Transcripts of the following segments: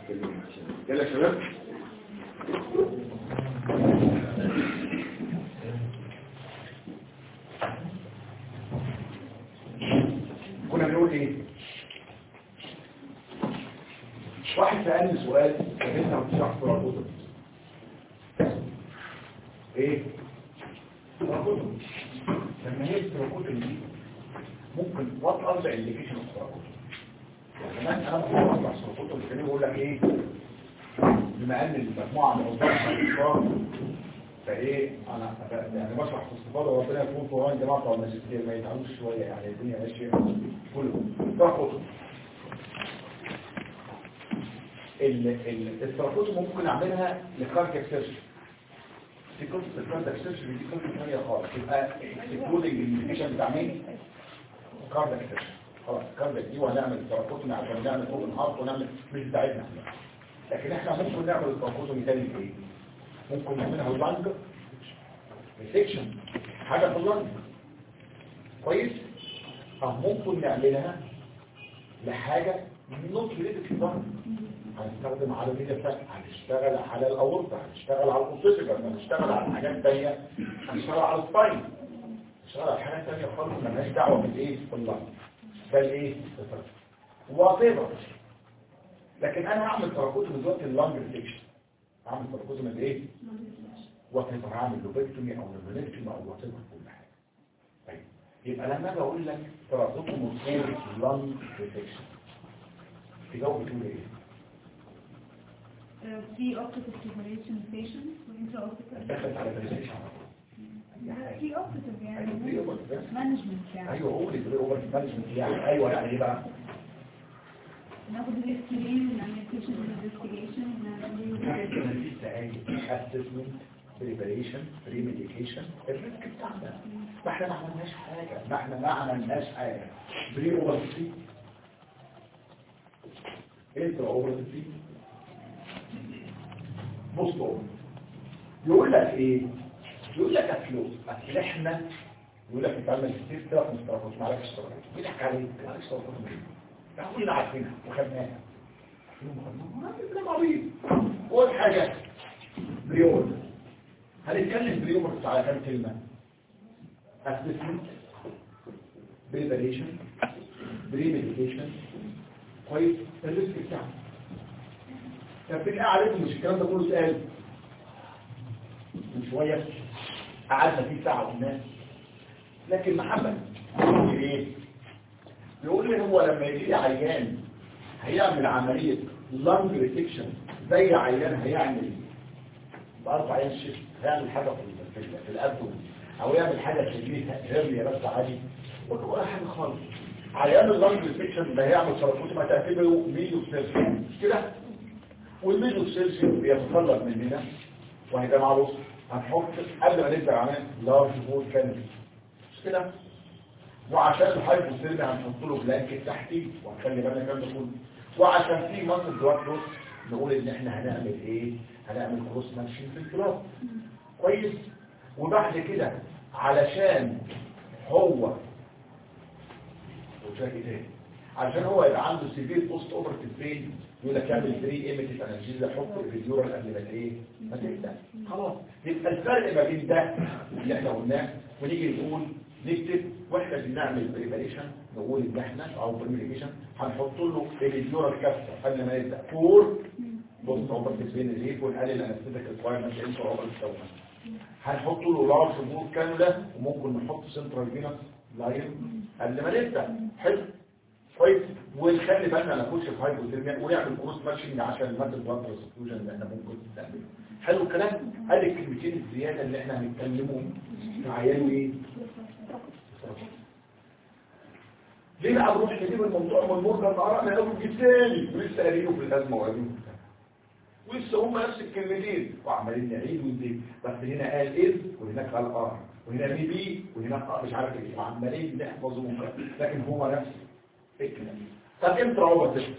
يلا يا شباب كنا بنقول ايه واحد سألني سؤال كان ما بتشرح في الكتب ايه الكتب لما هي الكتب دي ممكن وات ار ذا انديكيشن اوف الكتب يعني انا انا بطلع الكتب اللي كان بيقول لك ايه بما ان المجموعه من اوضاع الاشراف فايه انا يعني بشرح في استفاضه وربنا يكون في وين جماعه بتوع الماجستير ما يتعبوش شويه يعني الدنيا ماشيه كله تاخد الاستراتيجيه ممكن اعملها لكاركيك سيرش في قصه الكاركيك سيرش دي قصه ثانيه خالص يبقى اكسكلودنج الانديكيشن بتاع مين كاركيك سيرش خلاص كاركيك دي وهنعمل استراتيجيه عشان نعمل اوبن هارت ونعمل مش بتاعتنا لكن احنا ممكن نعمل استراتيجيه مثالي في ايه ممكن نعملها اللانج ريسكشن حاجه في اللانج كويس اه ممكن نعملها لحاجه نوت ريليتد في اللانج هنستخدم على الميديا بتاعت هنشتغل على الاورطه هنشتغل على الاوتيسيكال هنشتغل على حاجات ثانيه هنشتغل على السباين هنشتغل على حاجات ثانيه خالص مالهاش دعوه بالايه باللانج ده الايه وات لكن انا هعمل تراكوت من دلوقتي اللانج ريسكشن اعمل تراكوت من ايه وات هعمل لوبكتومي او نيفريكتومي او وات كل حاجه طيب يبقى لما اجي اقول لك تراكوت مصير لانج ريسكشن تجاوب تقول ايه في اوبتيف سيبريشن بيشنت وانترا اوبتيف دخلت على بريسكشن في اوبتيف يعني أيوة، في operative. مانجمنت يعني ايوه قولي بري اوفر مانجمنت يعني ايوه يعني ايه بقى ناخد الاسكرين ونعمل بيشنت انفستيجيشن ونعمل لسه قايل اسسمنت بريبريشن بريميديكيشن الريسك بتاعنا ما احنا ما عملناش حاجه ما احنا ما عملناش حاجه بري اوفر سي انترا اوفر سي بص اوفر يقول لك ايه يقول لك افلوس اصل احنا يقول لك انت عامل كتير كده في مستوى ما عليكش اشتراك بيضحك عليك ما عليكش اشتراك احنا كلنا عارفينها وخدناها ما في كلام عبيط اول حاجه بريور هنتكلم بريور بس على كام كلمه اسسمنت بريبريشن بريميديكيشن كويس الريسك بتاعه طب بنقى عليكم مش الكلام ده كله اتقال من شويه قعدنا فيه ساعه قلنا لكن محمد بيقول لي ايه بيقول لي هو لما يجي لي عيان هيعمل عمليه لانج ريسكشن زي عيان هيعمل باربع عيان شيفت هيعمل حاجه في ال- في ال- في الابدومن او يعمل حاجه في الجيل هيرنيا بس عادي ولا حاجه خالص عيان اللانج ريسكشن ده هيعمل سيركوت ما تعتبره ميدو سيرجن مش كده والميدو سيرجن بيتطلب مننا وهيبقى معروف هنحط قبل ما نبدا عمليه لارج بول كانبي مش كده وعشان الهايبوثيرميا هنحط له بلانكت تحتيه وهنخلي بالنا الكلام ده كله وعشان في مصر دلوقتي بص نقول ان احنا هنعمل ايه هنعمل كروس ماشين في الكلاب كويس وبعد كده علشان هو وشاكي ايه تاني عشان هو يبقى عنده سيفير بوست اوبرتيف بين يقول لك اعمل بري ايميتيف انرجيزا حط الفيديورال قبل ما ايه ما تبدا خلاص يبقى الفرق ما بين ده اللي احنا قلناه ونيجي نقول نكتب واحنا بنعمل بريباريشن نقول ان احنا او بريميديكيشن هنحط له الفيديورال كابسول قبل ما نبدا فور بوست اوبرتيف بين الريف ونقلل انستيك ريكوايرمنت انتر اوبرتيف هنحط له لارج بور كامله وممكن نحط سنترال فينس لاين قبل ما نبدا حلو كويس ونخلي بالنا نخش في هايبوثيرميا ونعمل كروس ماتشنج عشان الماده بلاد ترانسفيوجن اللي احنا ممكن نعمله حلو الكلام ادي الكلمتين الزياده اللي احنا هنتكلمهم في عيان ايه ليه بقى بنروح نجيب الموضوع من المرجع قرأنا قوي جدا ولسه قارينه في الازمه وقارينه ولسه هم نفس الكلمتين وعمالين نعيد ونزيد بس هنا قال اذ وهناك قال ار وهنا بي بي وهناك ار مش عارف ايه وعمالين نحفظهم لكن هو نفس الكلام طب امتى هو تست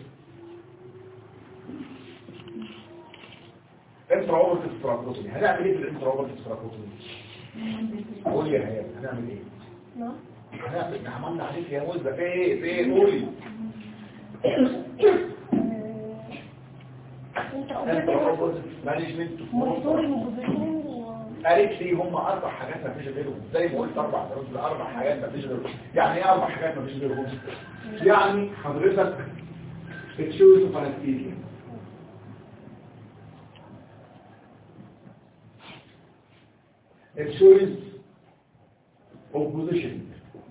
امتى هو تستراكوتومي هنعمل ايه في الانتراوبر تستراكوتومي قول يا هيا هنعمل ايه هنعمل احنا عملنا عليك يا موزة في ايه في ايه قولي مانجمنت مونيتورنج وبوزيشننج قالت لي هم اربع حاجات ما فيش غيرهم زي ما قلت اربع دراسات اربع حاجات ما فيش غيرهم يعني ايه اربع حاجات ما فيش غيرهم يعني حضرتك بتشوز فلسطيني الشويز of position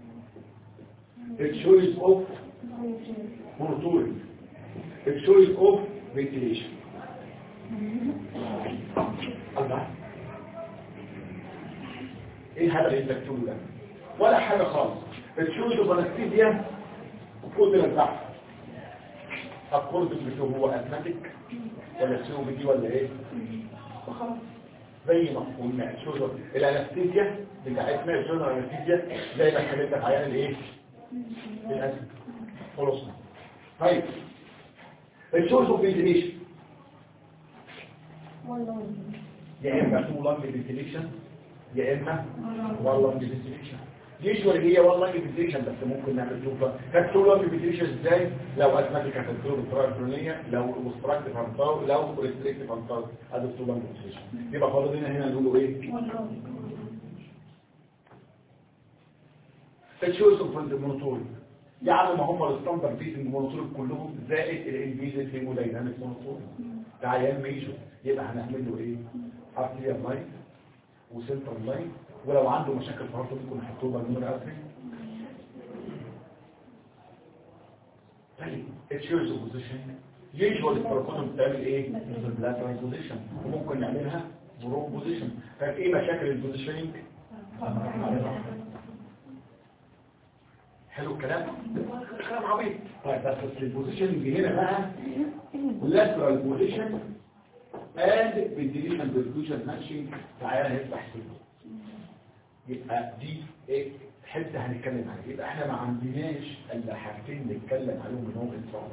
الشويز of monitoring الشويز of ventilation الله ايه هذا اللي انت بتقوله ده ولا حاجه خالص الشوز وبنستيزيا كل البحث الكورد بتو هو اسماتيك ولا سيو بي دي ولا ايه وخلاص زي ما قلنا الشوز الانستيزيا بتاعتنا الشوز الانستيزيا زي ما اتكلمت في عيان الايه الاسم خلاص طيب الشوز اوف فينتيليشن يا اما تو لانج فينتيليشن يا اما والله فينتيليشن يشوى هي والله فينتيليشن بس ممكن نعمل توفا كانت تو لانج فينتيليشن ازاي لو اسماتيك هتدخل بالطريقه الفلانيه لو اوبستراكتيف هنطور لو ريستريكتيف هنطور هذا تو لانج فينتيليشن يبقى فاضل لنا هنا نقول ايه الشوز اوف المونوتوري يعني ما هم الستاندرد بيزنج مونوتوري كلهم زائد الانفيزيت هيمودايناميك مونوتوري ده عيان ميجور يبقى هنعمل له ايه ارتيريال لاين وسنتر لاين ولو عنده مشاكل في هارته ممكن نحط له بالمونر ارتري طيب الشيرز بوزيشن يجوال البروكوتوم بتعمل ايه لاترال بوزيشن وممكن نعملها برو بوزيشن طيب ايه مشاكل البوزيشننج حلو الكلام كلام عبيط طيب بس البوزيشننج هنا بقى lateral position and ventilation perfusion matching تعالى نفتح كده يبقى دي ايه حته هنتكلم عليها يبقى احنا ما عندناش الا حاجتين نتكلم عليهم من هو انصاف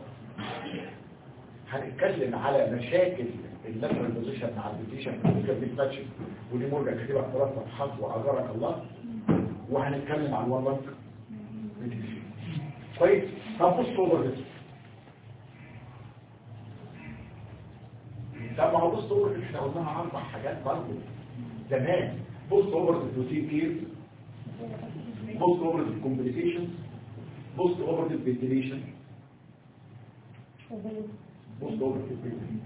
هنتكلم على مشاكل اللاترال بوزيشن مع الفيتيشن perfusion matching ودي مرجع كاتبها في ثلاث صفحات واجرك الله وهنتكلم على الوان لانك كويس طب بص اوفر ده طب ما هو بص اوفر احنا قلناها اربع حاجات برضه زمان بص اوفر البروتين كير بص اوفر الكومبليكيشن بص اوفر الفنتيليشن بص اوفر الفنتيليشن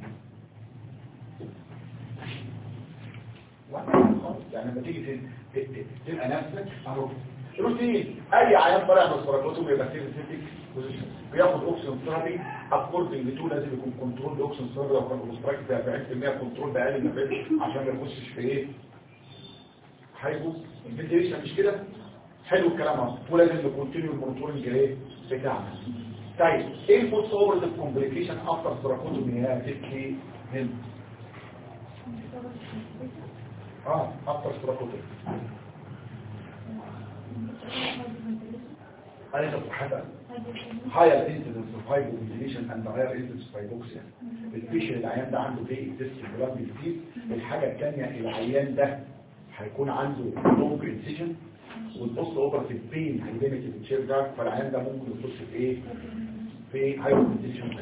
يعني لما تيجي ت- ت- تلقى نفسك اهو روتين اي عيان طالع من السرطان بيبقى فيه سيتيك بوزيشن بياخد اوكسجين ثيرابي اكوردنج تو لازم يكون كنترول اوكسجين ثيرابي لو كان اوبستراكت ب 40% كنترول باقل من كده عشان ما يخشش في ايه هايبو الفنتيليشن مش كده حلو الكلام اهو ولازم نكونتينيو المونيتورنج ايه بتاعنا طيب ايه البوست اوفر كومبليكيشن افتر سيراكوتومي هي تبكي هنا اه افتر سيراكوتومي انا حاجه higher incidence of hypoventilation and higher incidence of hypoxia البيشن العيان ده عنده ايه تست بلاد ديزيز الحاجه الثانيه العيان ده هيكون عنده لونج انسيجن والبوست اوبر في البين هيليمت التشير ده فالعيان ده ممكن يخش في ايه في هايبوفنتيليشن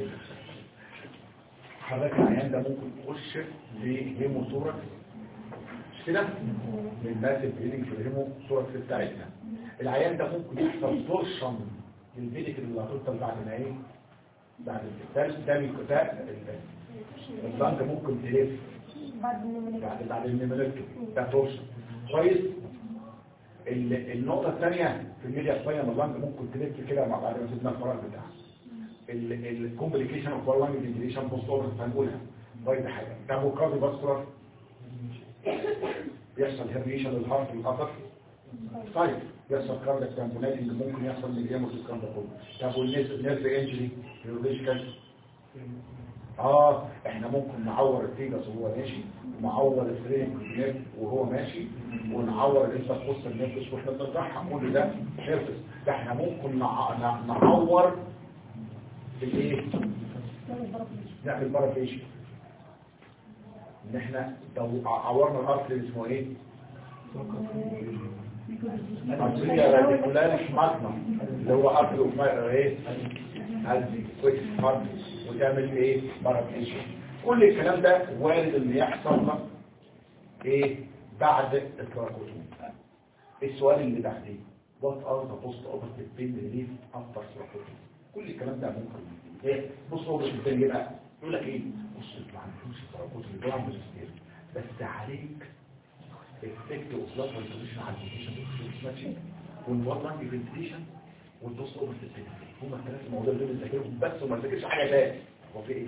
حضرتك العيان ده ممكن يخش في هيموثوركس مش كده من ماسف بريدنج في الهيموثوركس بتاعتنا العيان ده ممكن يحصل تورشن للفيديك اللي هتفضل بعد ما ايه بعد الثالث ده بيكتاء اللنج ممكن تلف بعد النمرة بعد بعد النمرته ده تورشن كويس ال- النقطة الثانية في الميديا سبايا اللنج ممكن تلف كده مع بعد ما سيبنا الفراغ بتاعها الكومبليكيشن اوف بالوان فينتيليشن بوست اوفر هنقولها طيب حاجة ده هو كارديو فاسكولار بيحصل هيرنيشن للهارت والقطر طيب يحصل كاردياك تامبونات اللي ممكن يحصل من الجاموس الكلام ده كله طب والنيرف نيرف انجري نيورولوجيكال اه احنا ممكن نعور التيجس وهو ماشي ونعور الفريم نيرف وهو ماشي ونعور الانتركوست النيرفس واحنا بنرجعها كل ده نيرفس ده احنا ممكن نع- نع- نعور الايه نعمل بارافيشن ان احنا لو عورنا الارتري اللي اسمه ايه الارتريا راديكولاريس ماجنا اللي هو ارتري اوف ايه هذه كويس هارت وتعمل ايه بارافيشن كل الكلام ده وارد ان يحصل لك ايه بعد التراكوتوم السؤال اللي بعديه وات ار ذا بوست اوبرتيف بين ريليف افتر تراكوتوم كل الكلام ده ممكن ايه بص اوبرتيف بين يبقى يقول لك ايه بص انت ما عندكش التراكوتوم اللي هو ماجستير بس عليك افكت اوف لاترال بوزيشن على البوزيشن ماتشنج والوالله فنتيشن والبوست اوبرتيف بين هما الثلاث المواضيع دول بنذاكرهم بس وما نذاكرش حاجه تاني هو في ايه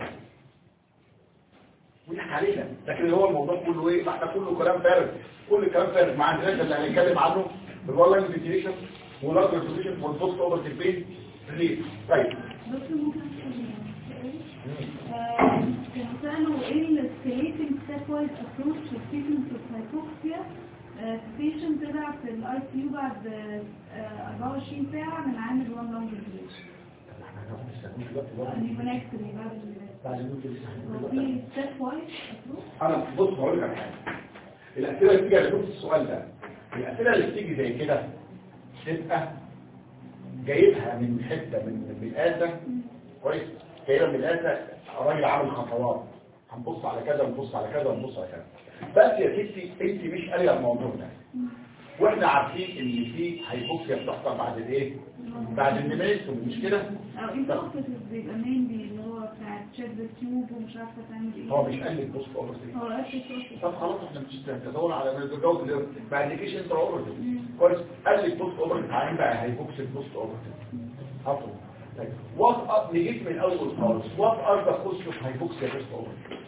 ويحكي علينا لكن هو الموضوع كله ايه ما احنا كله كلام فارغ كل الكلام فارغ ما عندناش اللي هنتكلم عنه بالوالله فنتيشن واللاترال بوزيشن والبوست اوبرتيف بين ليه طيب دكتور ممكن أسأل سؤال؟ كانوا سألوا ايه الاسكيليتنج ستيب وايز ابروش للتريتمنت اوف هايبوكسيا بيشنت طلع في الاي سي يو بعد آه، 24 ساعة من عامل وان لونج فيزيشن احنا هناخد السنين دلوقتي برضه. نيفونكتري بعد ال- بعد النوت لسه هو هنقول في ستيب وايز ابروش انا بص هقول لك على حاجه الاسئله اللي بتيجي على نفس السؤال ده الاسئله اللي بتيجي زي كده تبقى جايبها من حته من من الآسة كويس جايبها من الآسة راجل عامل خطوات هنبص على كذا ونبص على كذا ونبص على كذا بس يا ستي انت مش قاريه الموضوع ده واحنا عارفين ان في هيبوكسيا بتحصل بعد الايه بعد النماس مش كده او انت اوفيس بيبقى مينلي اللي هو بتاع تشيك ذا تيوب ومش عارفه تعمل ايه هو مش قال لك بص اوفرسي هو اسس اوفيس طب خلاص احنا مش هندور على الجوز اللي ما عندكيش انت اوفرسي كويس قال لك بوست اوفرسي عين بقى هيبوكسي بوست اوفرسي حطه طيب وات اب نجيب من اول خالص وات ار ذا كوست اوف هيبوكسي بوست اوفرسي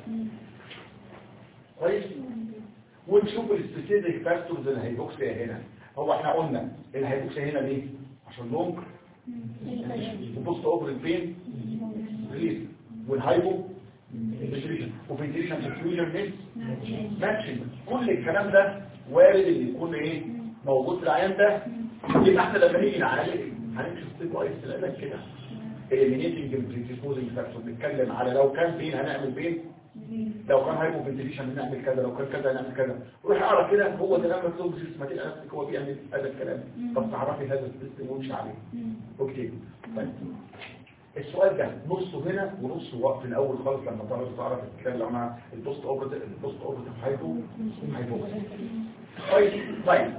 كويس ونشوف السبيسيفيك فاكتورز الهيبوكسيا هنا هو احنا قلنا الهيبوكسيا هنا ليه عشان لونج وبوست اوفر فين ريليف والهايبو انفلتريشن وفنتريشن سكيوجن ميس ماتشنج كل الكلام ده وارد ان يكون ايه موجود في العيان ده يبقى احنا لما نيجي نعالج هنمشي ستيب وايز في العلاج كده eliminating البريديسبوزنج فاكتور بنتكلم على لو كان فين هنعمل فين لو كان هايبو فنتريشن بنعمل كذا لو كان كذا هنعمل كذا روح اقرا كده هو ده لما تزوج سيستماتيك انستيك هو بيعمل هذا الكلام طب تعرفي هذا السيستم وامشي عليه اوكي طيب السؤال ده نصه هنا ونصه وقت في الاول خالص لما تعرف تعرف الكلام لو مع البوست اوبرت البوست اوبرت هايبو هايبو طيب طيب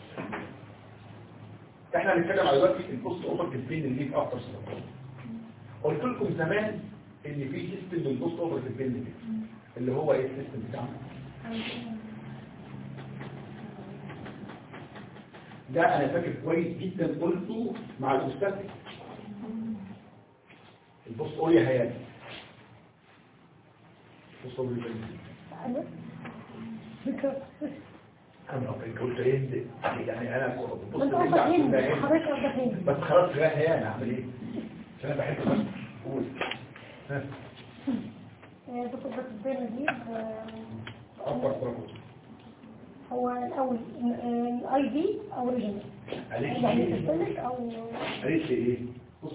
احنا هنتكلم على دلوقتي البوست اوبرت فين اللي في افتر سيركل قلت لكم زمان ان في سيستم للبوست اوبرت فين اللي هو ايه السيستم بتاعنا ده انا فاكر كويس جدا قلته مع الاستاذ البوست اوريا هيالي بوست اوريا أنا فكرة انا أوكي، قلت ايه يعني انا بص أنت اللي أصلا عشان هند ده إيه؟ حضرتك أصلا هند بس خلاص لا هيالي اعمل ايه عشان انا بحب بس قول ها دكتور بس الدين دي اكبر ترابط هو الأول الاي دي أو ريجنال قالت لي يعني ايه تستلك أو قالت لي ايه بص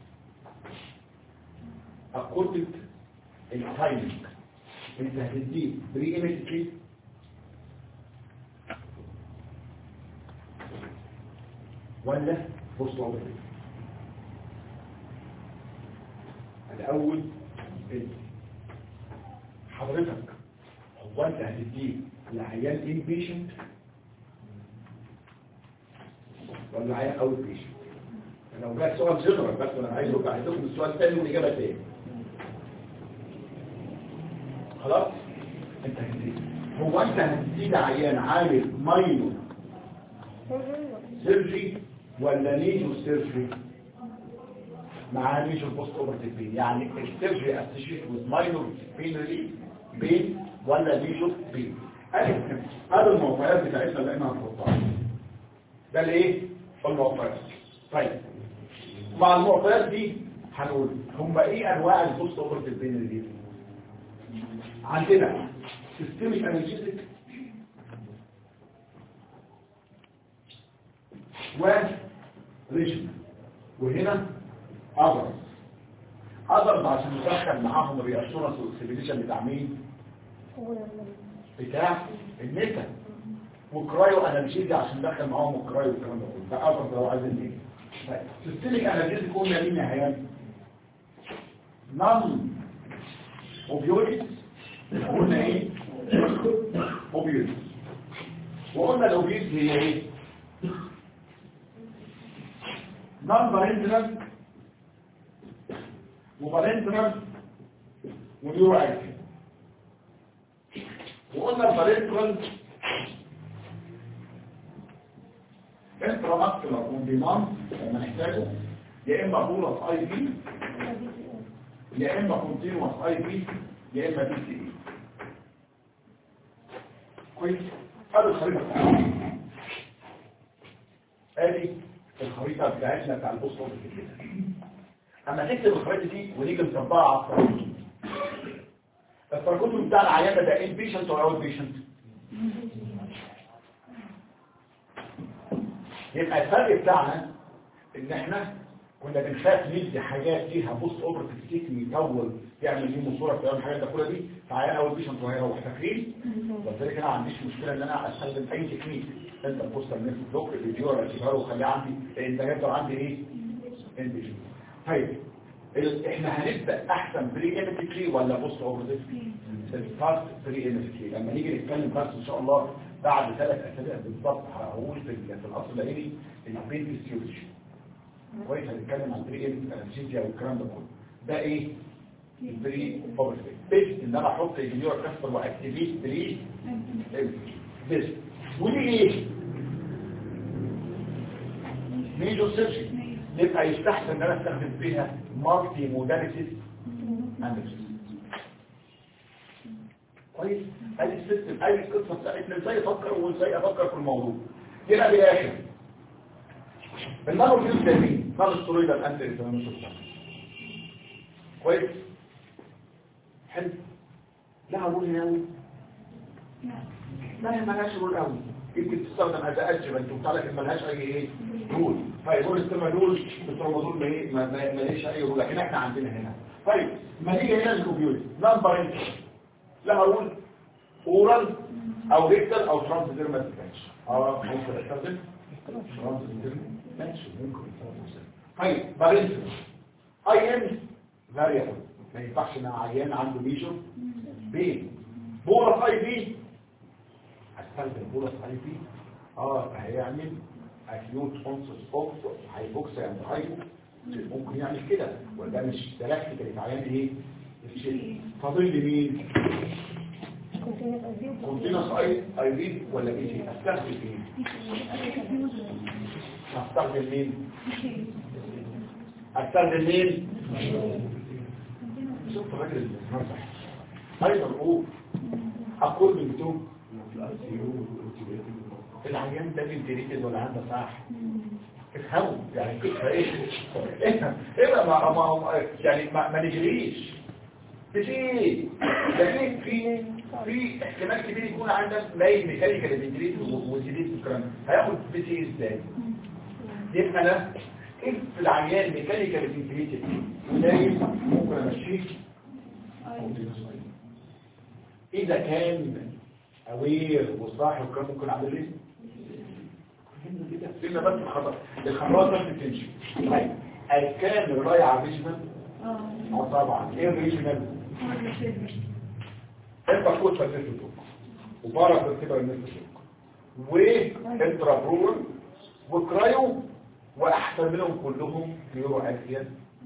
اكوردنج التايمنج انت هتديه بري ايميتلي ولا بص عمر الاول انت حضرتك هو انت هتديه لعيان ان بيشنت ولا عيان اوت بيشنت لو جاء سؤال جنرال بس انا عايز ارجع عايزكم السؤال تاني والاجابه تاني خلاص انت هتديه هو انت هتديه لعيان عامل ماينور سيرجي ولا ميجور سيرجي مع ميجور بوست اوبرتيف بين يعني السيرجي اسوشيت وذ ماينور بين ريليف بين ولا ميجور بين هذا المعطيات بتاعتنا اللي احنا هنحطها ده الايه المعطيات طيب مع المعطيات دي هنقول هم ايه انواع البوست اوبرتيف بين ريليف عندنا سيستميك انالجيزيك وريجن وهنا اذرز اذرز عشان ندخل معاهم الرياسورنس والاكسبيديشن بتاع مين بتاع النتا وكرايو انالجيزي عشان ندخل معاهم الكرايو والكلام ده كله ده اذرز لو عايزين ايه طيب سيستميك انالجيزي قلنا مين يا هيان نون اوبيويد قلنا ايه اوبيويد وقلنا الاوبيويد هي ايه نون بارنترال وبارنترال ونيورو اكتف وقلنا البارنترال انتراماسكولار اون ديماند لما نحتاجه يا اما بولس اي بي يا اما كونتينوس اي بي يا اما بي سي اي كويس هذه الخريطه بتاعتنا ادي الخريطه بتاعتنا بتاع البوست اوفيس كده اما تكتب الخريطه دي ونيجي نطبقها على التراكم التراكم بتاع العيان ده ان بيشنت ولا اوت بيشنت يبقى الفرق بتاعنا ان احنا كنا بنخاف ندي حاجات فيها بوست اوبرتيف تكني يطول يعمل دي مصوره بتعمل الحاجات ده كلها دي فعيان اول بيشنت وهيروح فاكرين ولذلك انا ما عنديش مشكله ان انا استخدم اي تكنيك انت تبص الناس بلوك الفيديو ولا تجيبها له وخليه عندي لان ده هيفضل عندي ايه انتجن طيب ال- احنا هنبدا احسن بري ايمتري ولا بوست اوبرتيف الفاست بري ايمتري لما نيجي نتكلم بس ان شاء الله بعد ثلاث اسابيع بالظبط هقول في ال- في الاصل العيني البين فيسيولوجي كويس هنتكلم عن بري انستيزيا والكلام ده كله ده ايه البري اوبرتيف بس ان انا احط الجنيور كاستر واكتيفيت بري بس ودي ايه ميجو سيرجي يبقى يستحسن ان انا استخدم فيها مالتي موداليتيز اناليسيس كويس ادي السيستم ادي القصه بتاعتنا ازاي افكر وازاي افكر في الموضوع يبقى بالاخر المانو فيوز ده مين مانو سترويد الانتي انفلاماتوري كويس حلو لها رول هناوي لا هي مالهاش رول قوي يمكن تستخدم از ادجمنت وبتاع لكن مالهاش اي ايه رول طيب رول الترمادول الترمادول ما ايه ما- ما- ماليش اي رول لكن احنا عندنا هنا طيب ما نيجي هنا الكمبيوتر نمبر انت لها رول اورال او ريكتال او ترانسديرمال ماتش اه ممكن استخدم ترانسديرمال ماتش ممكن استخدم طيب بارنتال اي ام فاريبل ما ينفعش مع عيان عنده ميجر بين بورس اي بي هستخدم بولس اي بي اه هيعمل اكيوت اونسس اوف هيبوكس يعني هايبو ممكن يعمل كده وده مش دلالة كده عيان ايه الشيء فاضل لي مين كونتينوس اي اي بي ولا بي جي استخدم مين هستخدم مين هستخدم مين شوف الراجل المسرح ايضا هو اقول من تو العيان ده بنتريتد ولا عنده صح افهموا يعني كده ايه افهم ايه ما ما ما- يعني ما, ما نجريش تجي لكن في في احتمال كبير يكون عندك مايل ميكانيكال بنتريتد وزيديت والكلام ده. هياخد بي تي ازاي يبقى انا ايه في العيان ميكانيكال بنتريتد ونايم ممكن امشيه اذا كان اوير وصاحي وكان ممكن اعمل ايه فهمنا كده فهمنا بس الخطأ الخطوات بس بتمشي طيب كان الرايع فيجنال اه اه طبعا ايه الريجنال هذا شيء انت قوت فالنسل وبارا ترتيبها النسل وانترا برور وكرايو واحسن منهم كلهم نيورو اكسيال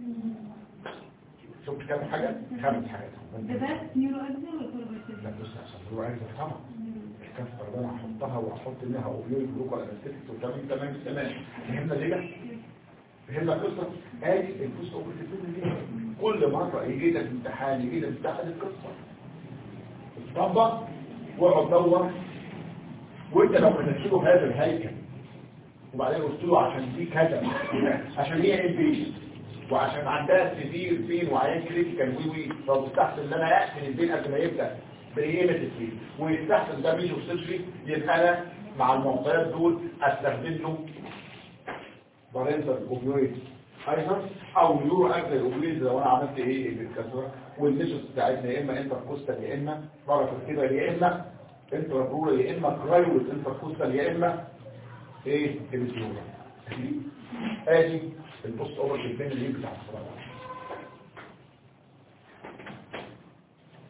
شفت كام حاجه خمس حاجات ده بس نيورو اكزل ولا لا بص عشان نيورو اكسيال طبعا الكاستر ده انا هحطها واحط منها اوبيويد جلوكو انستيكس وتمام تمام تمام فهمنا ليه بقى؟ فهمنا القصه ادي الفوز اوبرتيفين دي كل مره يجي لك امتحان يجي لك امتحان القصه تطبق واقعد دور وانت لو كتبت له هذا الهيكل وبعدين قلت له عشان دي كذا عشان هي ام بي وعشان عندها سيفير بين وعيان كريتيكال وي وي فبستحسن ان انا اقفل البين قبل ما يبدا بريمه البين ويستحسن ده ميجو سيرجري يبقى انا مع المعطيات دول استخدم له بارنتال اوبيويد ايضا او نيورو اكل الاوبيويد لو انا عملت ايه بالكسره والنشس بتاعتنا يا اما انتركوستال يا اما بارا كده يا اما انترابرورال يا اما كرايول انتركوستال يا اما ايه الفيورا ادي البوست اوفر البين اللي بتاع الصلاه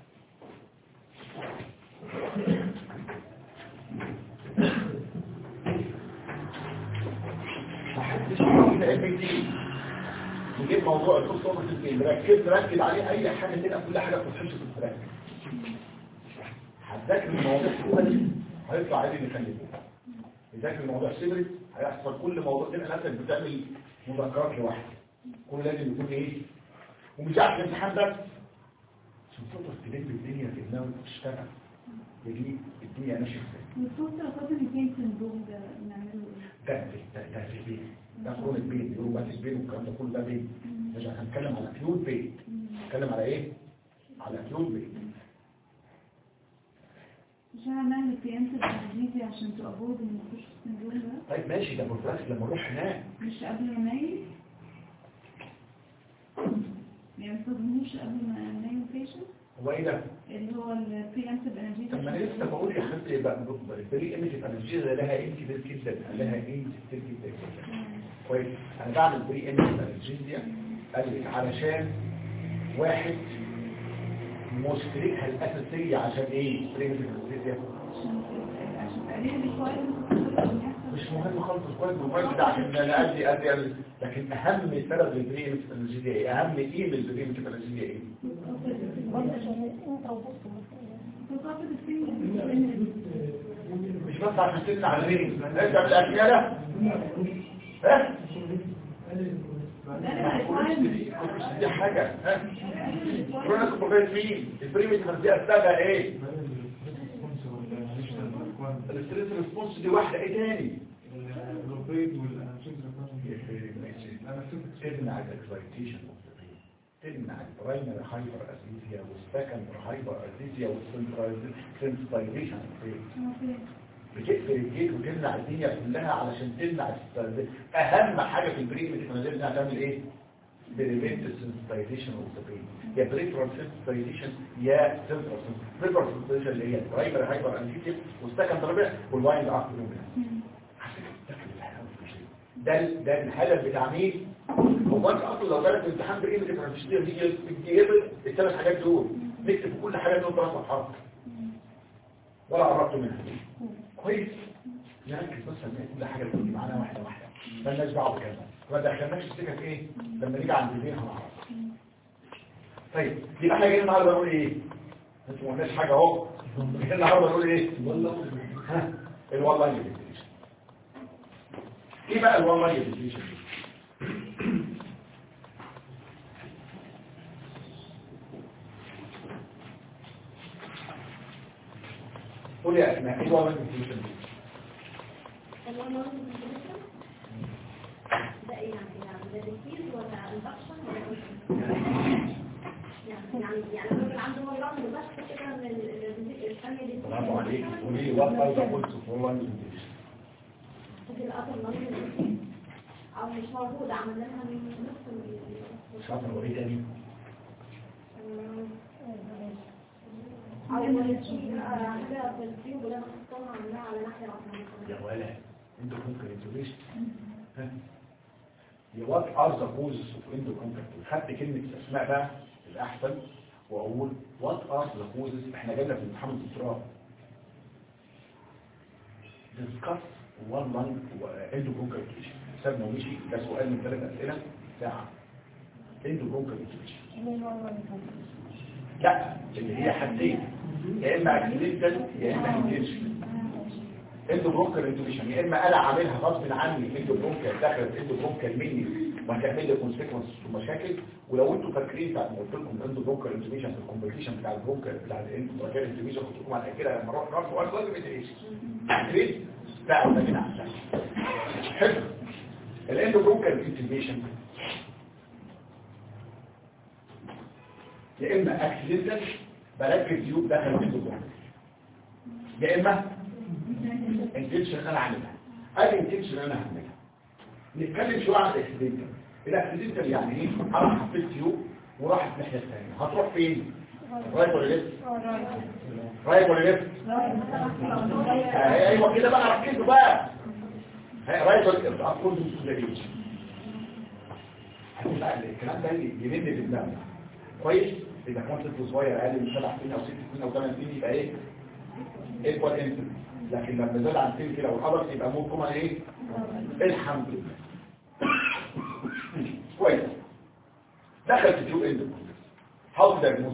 علم جديد نجيب موضوع الكورس اوفر البين ركز ركز عليه اي حاجه تبقى كل حاجه بتتحش في التراك هتذاكر المواضيع كلها دي هيطلع عادي يخلي بالك يذاكر الموضوع سيبريت هيحصل كل موضوع تبقى نفسك بتعمل مذكرات لوحدك كل لازم يكون ايه ومش عارف الامتحان بس عشان تقدر تلم الدنيا في دماغك وتشتغل يجي الدنيا ماشيه ازاي والفوستر خاطر البين سندروم ده نعمله ايه؟ ده ده ده في البيت ده كرون البيت بيقولوا بقى البيت والكلام ده كله ده بيت مش هنتكلم على كيوت بيت هنتكلم على ايه على كيوت بيت مش هنعمل preemptive analgesia عشان تأبورد ان يخش في السندروم ده طيب ماشي ده بروفلاكس لما نروح هناك مش قبل ما نايم يعني ما تستخدموش قبل ما نايم patient هو ايه ده اللي هو ال preemptive analgesia طب ما انا لسه بقول يا حبيبتي بقى البري ايمج الانرجيزا لها انت كتير جدا لها انت كتير جدا جدا كويس انا بعمل بري ايمج الانرجيزيا قال لك علشان واحد مشكلتها الاساسيه عشان ايه بري ايمج الانرجيزيا عشان عشان تقليل الريكوايرمنت مش مهم خالص الكويس بالكويس ده عشان انا ادي ادي ادي لكن اهم سبب للبري ايمج الانرجيزيا ايه اهم ايه من البري ايمج الانرجيزيا ايه برضه عشان انت وبص ثقافة السن مش بس عشان تمنع الرينج انت بالاكياله ها مش دي حاجة ها كورونا كوبريت مين البريميت دي أسبابها ايه الاستريس ريسبونس دي واحدة ايه تاني تمنع الاكسايتيشن تمنع البرايمري هايبر اسيزيا والسكندري هايبر اسيزيا والسنترايزيشن بتقفل الجيت وتمنع الدنيا كلها علشان تمنع الستاندرد اهم حاجه في البريميت انها انها تعمل ايه بريفنت السنسيتايزيشن اوف ذا برين يا بريفرال سنسيتايزيشن يا سنترال بريفرال سنسيتايزيشن اللي هي البرايمري هايبر انتيتيف والسكندري والوايند افترون ده ده الهدف بتاع مين هو انت اصلا لو جالك امتحان بريميت انتيتيف دي دي الثلاث حاجات دول نكتب كل حاجه دول ثلاث صفحات ولا قربت منها كويس نركز بس ان كل حاجه بتيجي معانا واحده واحده مالناش دعوه بكذا ما دخلناش السكه في ايه لما نيجي عند البيت هنعرف طيب يبقى احنا جايين النهارده نقول ايه انتوا ما قلناش حاجه اهو جايين النهارده نقول ايه ها الوالله ديفينيشن ايه بقى الوالله ديفينيشن قول يا اسماء ايه الوالله ديفينيشن ده ايه يعني يعني ده ديفيز ولا انفكشن ولا ايه؟ يعني يعني الراجل عنده هو يعمل بس كده من الثانيه دي برافو عليك قولي لي وات ار ذا بوينتس اوف والله ديفينيشن في الاثر المريض او مش موجود عملنا لها من نص مش عارف ايه تاني او حاجه في الفيو ولا نحطها عملناها على ناحيه واحده يا ولا انتوا ممكن انتوبيشن يا وات ار ذا كوزز اوف اندو كونتاكت خدت كلمه اسماء بقى الاحسن واقول وات ار ذا كوزز احنا جبنا في امتحان الدكتوراه ديسكاس وان لاين اندو كونتاكت سابنا ومشي ده سؤال من ثلاث اسئله ساعه اندو كونتاكت لا اللي هي حاجتين يا اما اكسيدنتال يا اما انتنشن اندو بروكر انتوبيشن يا اما انا عاملها غصب عني اندو بروكر دخلت اندو بروكر مني وهتعمل لي كونسيكونس ومشاكل ولو انتوا فاكرين بعد ما قلت لكم اندو بروكر انتوبيشن في الكومبليكيشن بتاع البروكر بتاع الاندو بروكر انتوبيشن قلت لكم على كده لما اروح راسه وانا لازم ادعيش فاكرين لا ده كده احسن حلو الاندو بروكر انتوبيشن يا اما اكسيدنتال بركز تيوب داخل الاندو بروكر يا اما انتنشن انا عاملها ادي انتنشن انا هعملها نتكلم شويه عن الاكسيدنتال الاكسيدنتال يعني ايه انا حطيت تيوب وراحت الناحيه الثانيه هتروح فين رايت ولا ليفت رايت ولا ليفت ايوه كده بقى ركزوا بقى رايت ولا ليفت اقول لكم الكلام ده يمد في دماغنا كويس اذا كان طفل صغير اقل من 7 سنين او 6 سنين او 8 سنين يبقى ايه ايكوال انسل لكن لما زاد عن 10 كده والحضر يبقى ممكن ايه الحمد لله دخل في تيوب اند هاو تو دايجنوز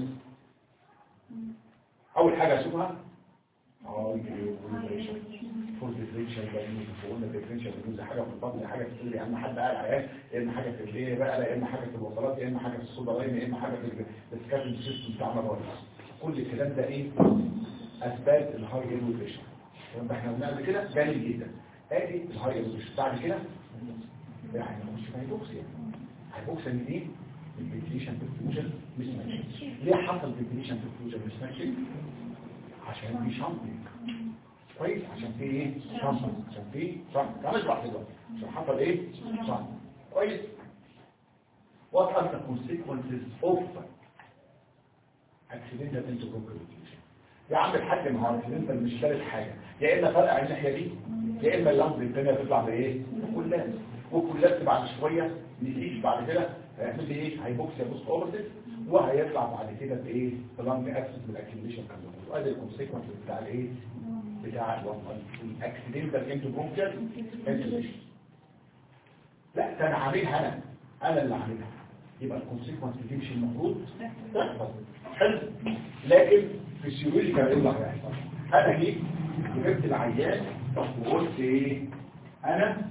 اول حاجه اشوفها اه فور ديفرنشال دايجنوز قلنا ديفرنشال دايجنوز حاجه في البطن حاجه في الصدر يا اما حد قال عيان يا اما حاجه في الايه بقى يا اما حاجه في الوصلات يا اما حاجه في الصودا لاين يا اما حاجه في السكاتن سيستم بتاع مرض كل الكلام ده ايه اسباب الهاي ايرويشن لما احنا قلنا قبل كده جامد جدا ادي الهاي ايرويشن بعد كده يعني مش هيبوكسيا هيبوكسيا من ايه الفنتيليشن بالفيوجن مش ماشي ليه حصل فنتيليشن بالفيوجن مش ماشي عشان في شامبينج كويس عشان في ايه شامبينج عشان في شامبينج تعالى نشرح دلوقتي عشان حصل ايه شامبينج كويس what are the consequences of accidental intercommunication يا عم الحاج ما هو accidental مش ثالث حاجه يا اما فرقع الناحيه دي يا اما اللمبه الثانيه تطلع بايه كلها وكلها بعد شويه نسيج بعد كده هيعمل لي ايه هيبوكسيا بوست اوبرتيف وهيطلع بعد كده بايه بلانج اكسس بالاكيوميشن كان وادي الكونسيكونس بتاع الايه بتاع الاكسيدنتال انتو برونكيال انتوبيشن لا ده انا عاملها انا انا اللي عاملها يبقى الكونسيكونس دي مش المفروض تحصل حلو لكن فيسيولوجيكال ايه اللي هيحصل انا جيت جبت العيان وقلت ايه انا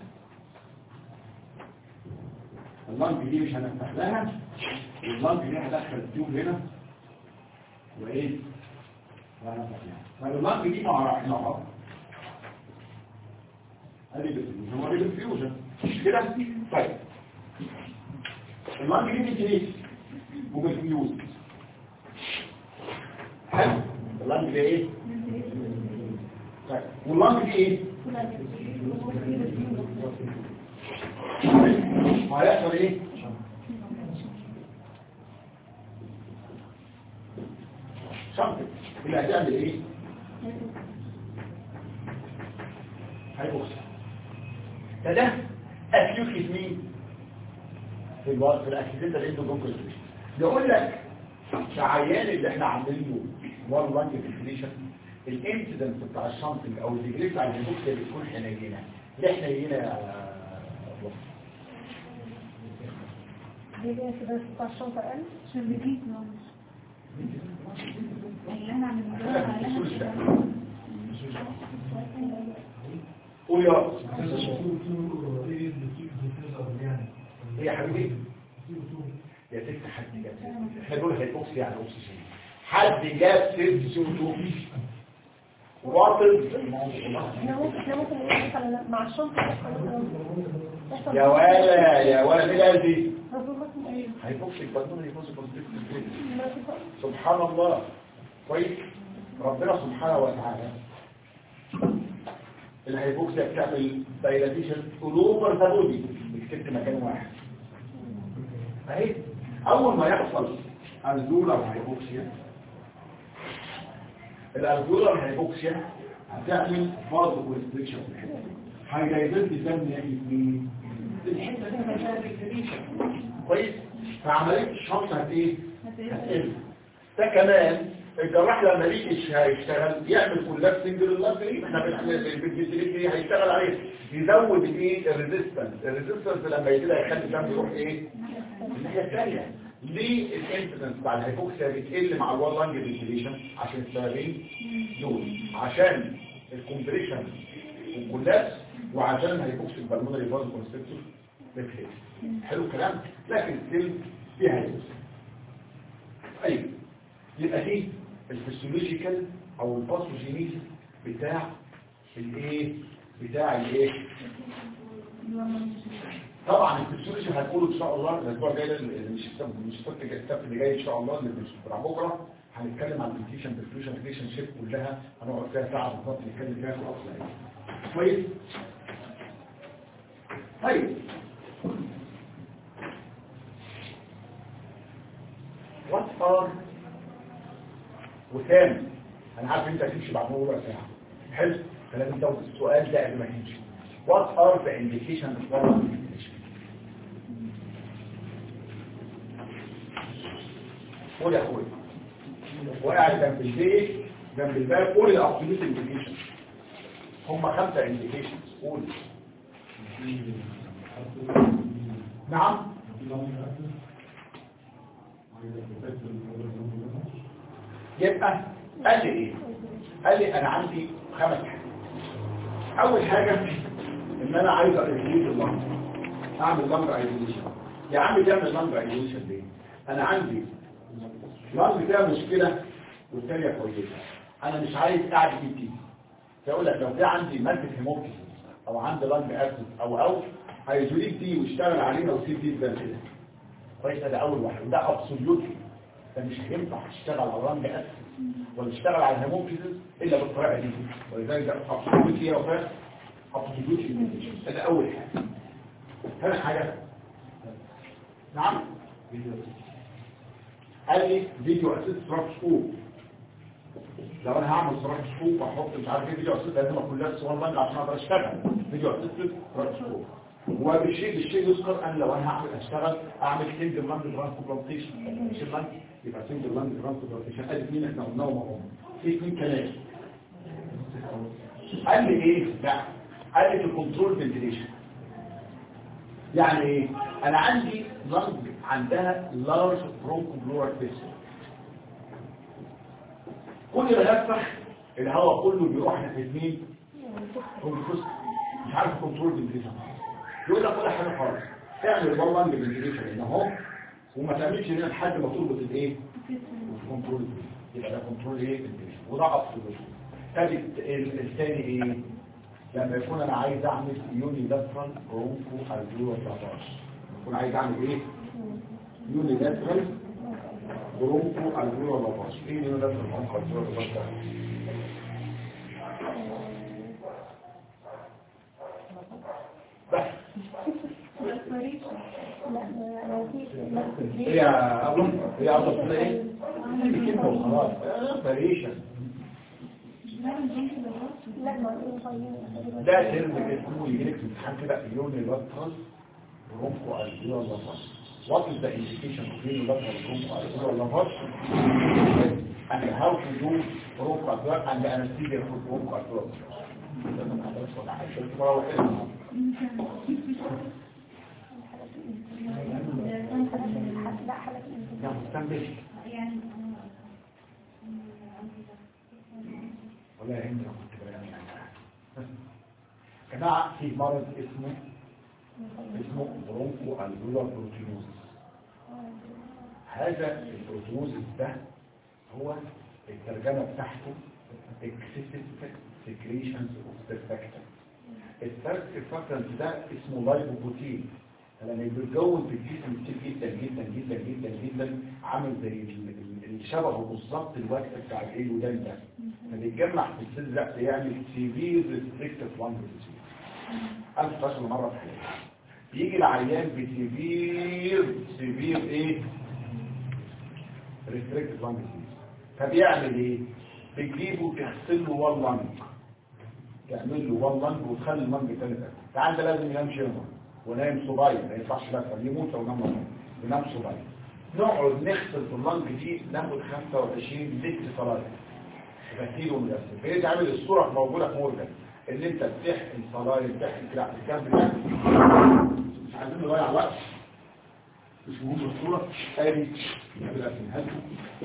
اللنج دي مش هنفتح لها واللنج دي هدخل التيوب هنا وايه وهنفتح لها فاللنج دي مع رحمها ادي بالفيوجن هو دي بالفيوجن مش كده طيب اللنج دي بالجنيس وبالفيوز حلو اللنج دي ايه طيب واللنج دي ايه هيحصل ايه شمت اللي هتعمل ايه هيبص ده ده اكيوت مين في الوقت في الاكسيدنت اللي عنده جونكل يقول لك العيان اللي احنا عاملينه وان لانج ديفليشن الانسيدنت بتاع الشنطنج او الديجري بتاع الهيبوكسيا بتكون حنينه ليه حنينه يا أبو؟ دي الانسيدنس بتاع الشنطة قل عشان بيجيك اللي احنا عملناه عليها قول يا رب ايه يا حبيبي يا ست حد جاب احنا بنقول هيبوكسي يعني اكسجين حد جاب سيرت سيوتو واطل احنا ممكن احنا ممكن نقول مثلا مع الشنطة يحصل مثلا- يحصل يا ولا يا ولا مين قال دي رسول مثلا ايه هيبوكسي البلمون هيبوكسي البلمون ما تفهم. سبحان الله كويس ربنا سبحانه وتعالى الهيبوكسيا بتعمل دايلاتيشن الاوفر ذا بودي بتكتب مكان واحد اهي اول ما يحصل الزولر هيبوكسيا الالفولار هيبوكسيا هتعمل برضه كونستريكشن في الحته دي هيدايفرت الدم ناحيه مين؟ الحته دي هتعمل كونستريكشن كويس فعمليه الشمس هت ايه؟ هتقل ده كمان الجراح لما يجي هيشتغل يعمل كولابسنج لللارجري احنا بالفيزيولوجي هيشتغل عليه يزود الايه الريزيستنس الريزيستنس لما يجي هيخلي الدم يروح ايه الناحيه الثانيه ليه الانسيدنس بتاع الهيبوكسيا بتقل مع الوال لانج فينتيليشن عشان السببين دول عشان الكومبريشن والكولابس وعشان الهيبوكسيا البلمونري فازو كونستريكتور ريفلكس حلو الكلام لكن ستيل فيها هيبوكسيا ايوه يبقى دي الفسيولوجيكال او الباثوجينيز بتاع الايه بتاع الايه طبعا الفسيولوجي هنقوله ان شاء الله الاسبوع الجاي اللي مش السبت مش السبت الجاي السبت اللي جاي ان شاء الله اللي مش بتاع بكره هنتكلم عن الفيشن بالفيوجن ريليشن شيب كلها هنقعد فيها ساعه بالظبط نتكلم فيها في الاصل كويس طيب what are وسام انا عارف انت هتمشي بعد ربع ساعه حلو فلازم تاخد السؤال ده قبل ما تمشي what are the indications of oral inflammation قول يا اخويا وقاعد جنب البيت جنب الباب قول الابسوليوت انديكيشن هم خمسه انديكيشنز قول نعم يبقى قال لي ايه قال لي انا عندي خمس حاجات اول حاجة ان انا عايز اريد اللمبر اعمل لمبر ايزوليشن يا عم تعمل لمبر ايزوليشن ليه انا عندي لمبر فيها مشكلة والثانية كويسة انا مش عايز قاعد في دي فاقول لك لو في عندي مادة هيموكسيس او عندي لمب اسيد او او هيزوليك دي واشتغل علينا وسيب دي زي كده كويس ده اول واحد وده ابسوليوتلي ده مش هينفع تشتغل على الرمل اسيد ولا تشتغل على الهيموكسيس الا بالطريقه دي ولذلك ده ابسوليوتلي يا وفاء ابسوليوتلي ده اول حاجه ثاني حاجه نعم قال لي فيديو اسيد ستراكشر لو انا هعمل صراحة سكوب واحط مش عارف ايه فيديو اسيست لازم كلها صور بنج عشان اقدر اشتغل فيديو اسيست صراحة سكوب وبالشيء بالشيء يذكر ان لو انا هعمل اشتغل اعمل سنجل لاند ترانسبلانتيشن مش لاند يبقى سنجل لاند ترانسبلانتيشن ادي اثنين احنا قلناهم اهو في اثنين كلام قال لي ايه لا قال لي في كنترول فنتيليشن يعني ايه انا عندي لانج عندها لارج برونكو بلورال فيسل كل ما يفتح الهواء كله بيروح ناحيه مين كونفوس مش عارف كنترول فنتيليشن يقول لك ولا حاجه خالص تعمل والله فنتيليشن هنا اهو وما تعملش هنا لحد ما تربط الايه الكنترول يبقى ده كنترول ايه فنتيليشن وده اصل ثالث الثاني ايه لما يكون انا عايز اعمل يوني لاترال برونكو الفيو 14 يكون عايز اعمل ايه يوني لاترال برونكو الفيو 14 ايه يوني لاترال برونكو الفيو 14 بس لا لو في هي اظن هي اظن ايه دي كلمه وخلاص فاريشن لا ما هو طيب ده ترم اسمه يجي لك في امتحان كده يوني لاترال برونكو الفيو 14 What is the indication of unilateral bronchoalveolar and how to do bronchoalveolar and the anesthesia for bronchoalveolar? لا حالة يا مستنبش ولا يهمني لو كنت بيان يعني جماعة في مرض اسمه اسمه برونكو الفيولار بروتينوزس هذا البروتينوزس ده هو الترجمة بتاعته excessive secretions of surfactant السرفاكتنت ده اسمه لايبوبروتين لما بيتكون في الجسم كتير جدا جدا جدا جدا جدا عامل زي ال- ال- اللي شبهه بالظبط الوقت بتاع الايه ودان ده فبيتجمع في السيل ده يعمل سيفير ريستريكتيف لانج ديزيز 1000 مره في حياتي بيجي العيان بسيفير سيفير ايه ريستريكتيف لانج ديزيز فبيعمل ايه بتجيبه تغسل له وان لانج تعمل له وان لانج وتخلي اللانج تاني ده تعال ده لازم ينام شيرمان ونايم صبايا ما ينفعش بس يموت لو نام مرة. ينام صبايا نقعد نغسل في اللانج دي ناخد 25 لتر صلايه غسيل ومغسل فهي تعمل الصوره موجوده في مورجان ان انت بتحقن صلايه بتحقن كده على الجنب ده مش عايزين نضيع وقت مش مهم الصوره ادي بنغسلها لكم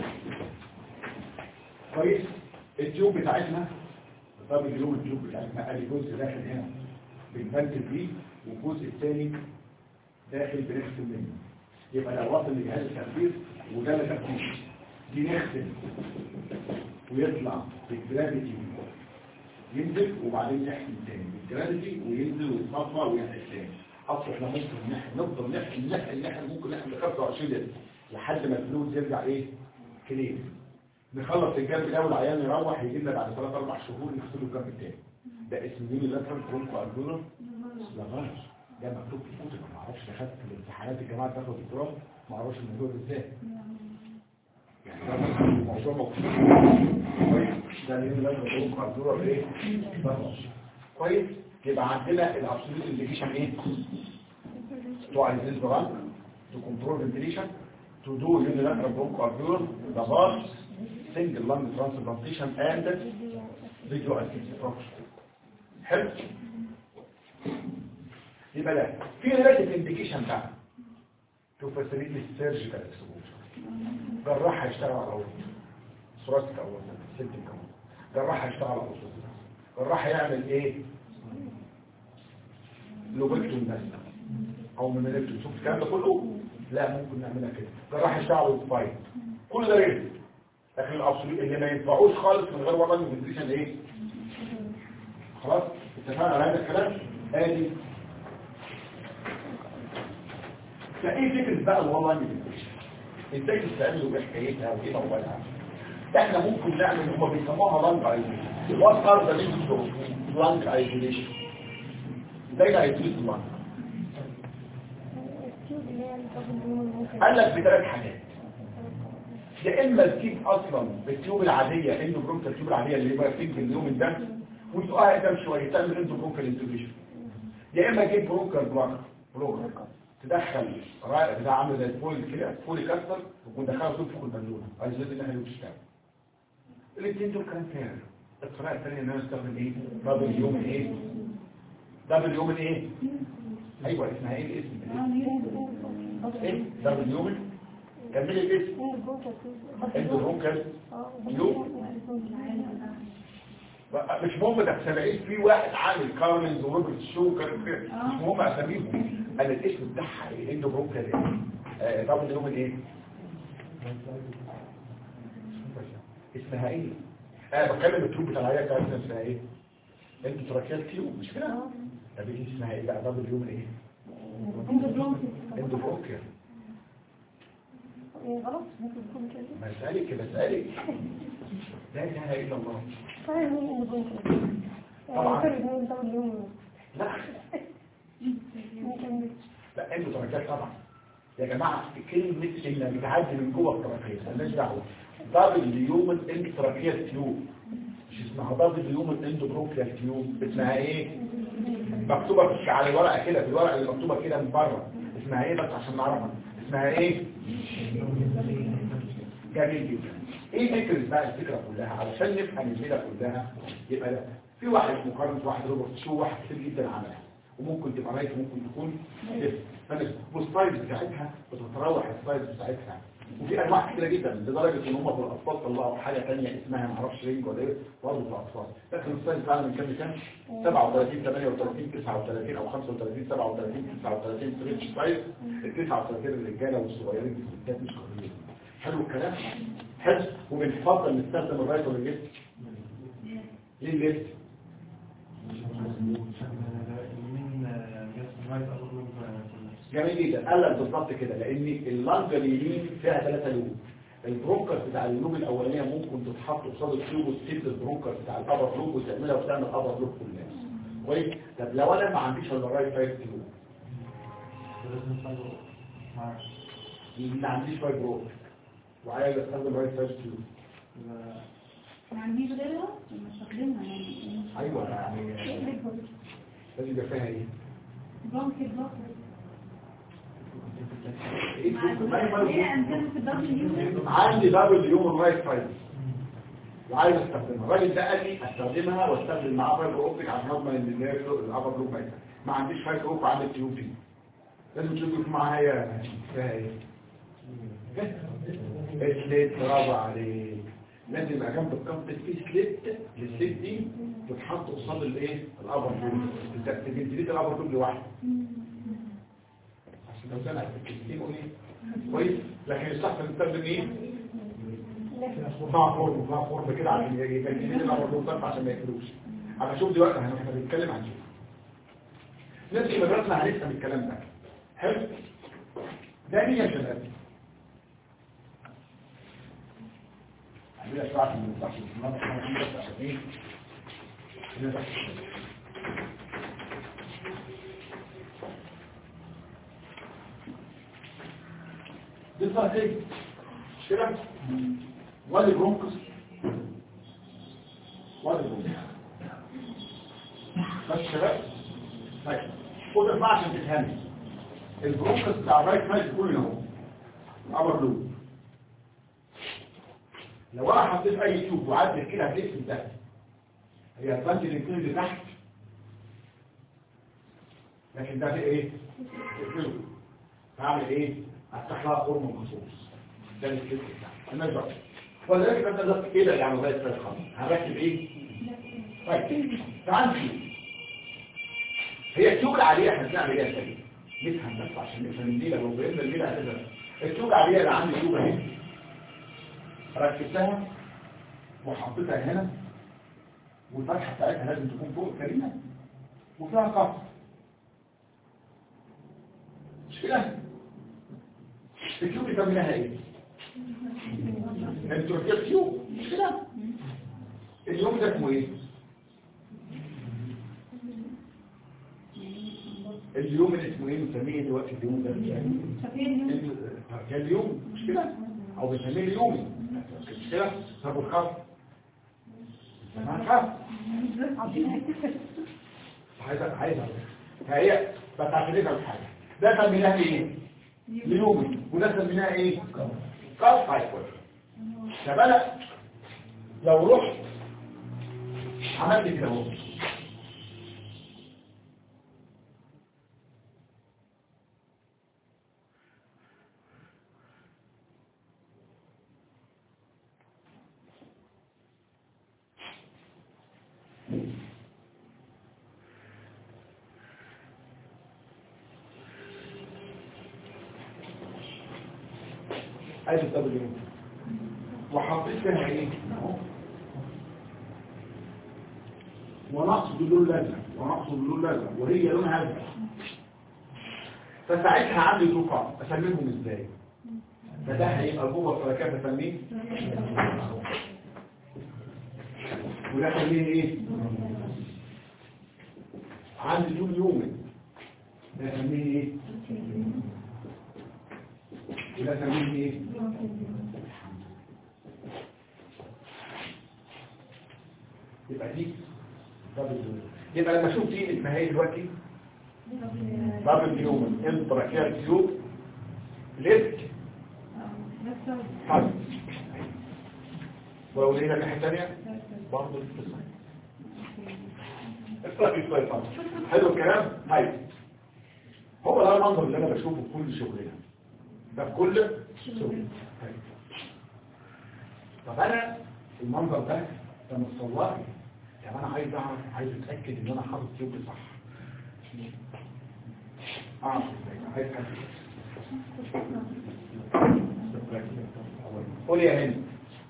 كويس التيوب بتاعتنا طب اليوم التيوب بتاعتنا ادي جزء داخل هنا بنفلتر فيه والجزء الثاني داخل بنغسل منه يبقى لو وصل لجهاز التخدير وده تخدير دي نغسل ويطلع بالجرافيتي ينزل وبعدين يحكي تاني بالجرافيتي وينزل ويتصفى ويحكي تاني اصل احنا ممكن نحن نفضل نحكي نحكي نحكي ممكن نحكي ل 25 لتر لحد ما الفلوس يرجع ايه كليم نخلص الجنب الاول عيان يروح يجي لنا بعد 3 4 شهور نغسله الجنب التاني ده اسمه مين اللاترال برونكو ارجولر لا غلط ده مكتوب في الكتب ما اعرفش دخلت في الامتحانات الجماعه بتاخد الدكتوراه ما اعرفش الموضوع ده ازاي يعني ده موضوع مكتوب كويس ده اللي لازم نقول قدره ايه بس. كويس يبقى عندنا الابسولوت انديكيشن ايه تو عايزين بران تو كنترول فنتيليشن to do unilateral bronchoalveolar the bars single lung transplantation and video assisted function حلو يبقى ده في ريلاتيف انديكيشن بقى تو فاسيليتي السيرجيكال اكسبوجر جراح هيشتغل على الاول ثوراسيك اول سيبتك اول جراح هيشتغل على الاول جراح هيعمل ايه لوبكتوم مثلا او ميميلكتوم شوف الكلام ده كله لا ممكن نعملها كده جراح يشتغل على السباين كل ده ريسك لكن الابسوليت اللي ما ينفعوش خالص من غير وضع الكونديشن ايه خلاص اتفقنا على هذا الكلام ادي فايه فكره بقى الوضع الكونديشن ازاي تستعملوا بحكايتها وايه موالها احنا ممكن نعمل هم بيسموها لانج ايزوليشن وات ار ذا لينكس لانج ايزوليشن ازاي هيتولد اللانج التيوب اللي هي الدبل ممكن قال لك بثلاث حاجات يا اما تجيب اصلا بالتيوب العاديه انه برونكا التيوب العاديه اللي هي بتنج اليوم ده وتقع قدام شويه تعمل انتو برونكا انتجريشن يا اما تجيب برونكا بلاك بلوكر تدخل رائع بتاع عامل زي الفول كده فول كاستر وتدخله تنفخ البالونه عايز ان احنا نشتغل الاثنين دول كلام فارغ الطريقه الثانيه ان انا استخدم ايه دبل يوم ايه دبل يوم ايه ايوه اسمها ايه الاسم ايه دبل يوم كملي الاسم انتو برونكال بقى مش مهم ده سلاقيت في واحد عامل كارلينز وروبرت شو كان في- مش مهم اساميهم انا الاسم بتاعها ايه انه بروكا ده آه، طب اللي هم ايه اسمها ايه انا بتكلم التروب بتاع العيال بتاعتنا اسمها ايه انتوا تراكيات تيوب مش كده طب دي اسمها ايه بقى طب اليوم ايه انتوا بروكا غلط ممكن يكون كده ما اسالك بسالك لا اله الا الله فاهم مين اللي يكون كده طبعاً. فرق بين دبل اليوم لا ممكن لا انتوا تركات طبعا يا جماعة كلمة اللي بتعدي من جوه التراكية مالناش دعوة دبل اليوم الانتراكية تيوب مش اسمها دبل اليوم الاندوبروكيا تيوب اسمها ايه مكتوبة في على الورقة كده في الورقة اللي مكتوبة كده من بره اسمها ايه بس عشان نعرفها اسمها ايه جميل جدا ايه فكرة بقى الفكرة كلها علشان نفهم الليلة كلها يبقى ده في واحد مقارنة واحد روبرت شو واحد كتير جدا عملها وممكن تبقى رايت وممكن تكون ليفت والسلايد بتاعتها بتتراوح السلايد بتاعتها وفي انواع كتيره جدا لدرجه ان هم في الاطفال طلعوا حاجه ثانيه اسمها ما اعرفش رينج ولا ايه برضه في الاطفال لكن السلايد بتاعنا من كام لكام 37 38 39 او 35 37 39 ستريتش سايز ال 39 الرجاله والصغيرين في الستات مش قليلين حلو الكلام حلو وبنفضل نستخدم الرايت ولا الليفت ليه الليفت جميل جدا قال لك بالظبط كده لان اللنجه اليمين فيها ثلاثه لوب البروكر بتاع اللوب الاولانيه ممكن تتحط قصاد التيوب وتسيب البروكر بتاع الابر لوب وتعملها وتعمل ابر لوب كلها كويس طب لو انا ما عنديش الا رايت سايد تيوب ما عنديش فايبروك وعايز استخدم رايت سايد تيوب ما عنديش غيرها لما استخدمها يعني ايوه يعني لازم يبقى فيها ايه؟ برونكي بلوك ايه ما ليه انزل في الدبل يوم عندي دبل يوم الرايت سايد وعايز استخدمها الراجل ده قال لي استخدمها واستخدم معاه فايبر اوبتيك عشان اضمن ان اللي هي الابر لوب ما يتعب. ما عنديش فايبر اوبتيك عندي تيوب دي لازم تشوف معايا فيها ايه سليت برافو عليك لازم يبقى جنب الكابتن في سليت السليت دي تتحط قصاد الايه الابر لوب تجديد الابر لوب لوحده عشان لو سمعت الكلمتين قول ايه كويس لكن الصح تستخدم ايه مع فورم مع فورم كده عشان يبقى الجديد الابر لوب بس عشان ما يقفلوش انا شوف دلوقتي احنا بنتكلم عن شوف نفس مدرسنا هنفهم الكلام ده حلو ده مين يا شباب عندنا شوية عشان ما نفتحش الكلام احنا بس عشان ايه هنا تحت دي الفرقية مش كده؟ وادي برونكس وادي برونكس بس شباب طيب خد بقى عشان تفهمي البرونكس بتاع الرايت سايد كله اهو الابر لوب لو انا حطيت اي تيوب وعدت كده هتقفل ده هي هتبني الاثنين اللي تحت لكن ده في ايه؟ تقفله هعمل ايه؟ افتح لها خرم مخصوص ده السلك بتاعه النظر ولذلك انت ده كده يعني زي السلك خالص هركب ايه طيب تعال نشوف هي التوجة العادية احنا بنعمل ايه يا سيدي نفهم بس عشان نفهم الليلة لو فهمنا الليلة هتبقى التوجة العادية اللي عندي توجة هنا ركبتها وحطيتها هنا والفتحة بتاعتها لازم تكون فوق الكريمة وفيها قص مش كده التيوب يسميناها ايه انتوا ركبت تيوب مش كده اليوم ده اسمه ايه اليوم اللي اسمه ايه بنسميه دلوقتي اليوم ده كان اليوم مش كده او بنسميه اليومي مش كده طب والخط ما خط عايز عايز فهي بس عشان نفهم حاجه ده سميناها ايه اليومي وده سميناها ايه قص هايبر طب انا لو رحت عملت كده اهو ادي الدبليو وحطيت فيها ايه اهو ونقص باللون الازرق ونقص باللون الازرق وهي لونها ازرق فساعتها عندي توقع اسميهم ازاي فده هيبقى جوه الفركات اسميه وده اسميه ايه عندي طول يومي ده اسميه ايه وده اسميه ايه يبقى دي دبل يبقى لما اشوف دي اسمها ايه دلوقتي دبل هيومن انتراكيال تيوب ليفت حد ولو لقينا الناحيه الثانيه برضه التصميم اطلق شويه طبعا حلو الكلام طيب هو ده المنظر اللي انا بشوفه في كل شغلنا ده في كل شغل طيب. طب انا المنظر ده ده متصور لي يعني انا عايز اعرف عايز اتاكد ان انا حاطط تيوب صح اعرف ازاي عايز قول يا هند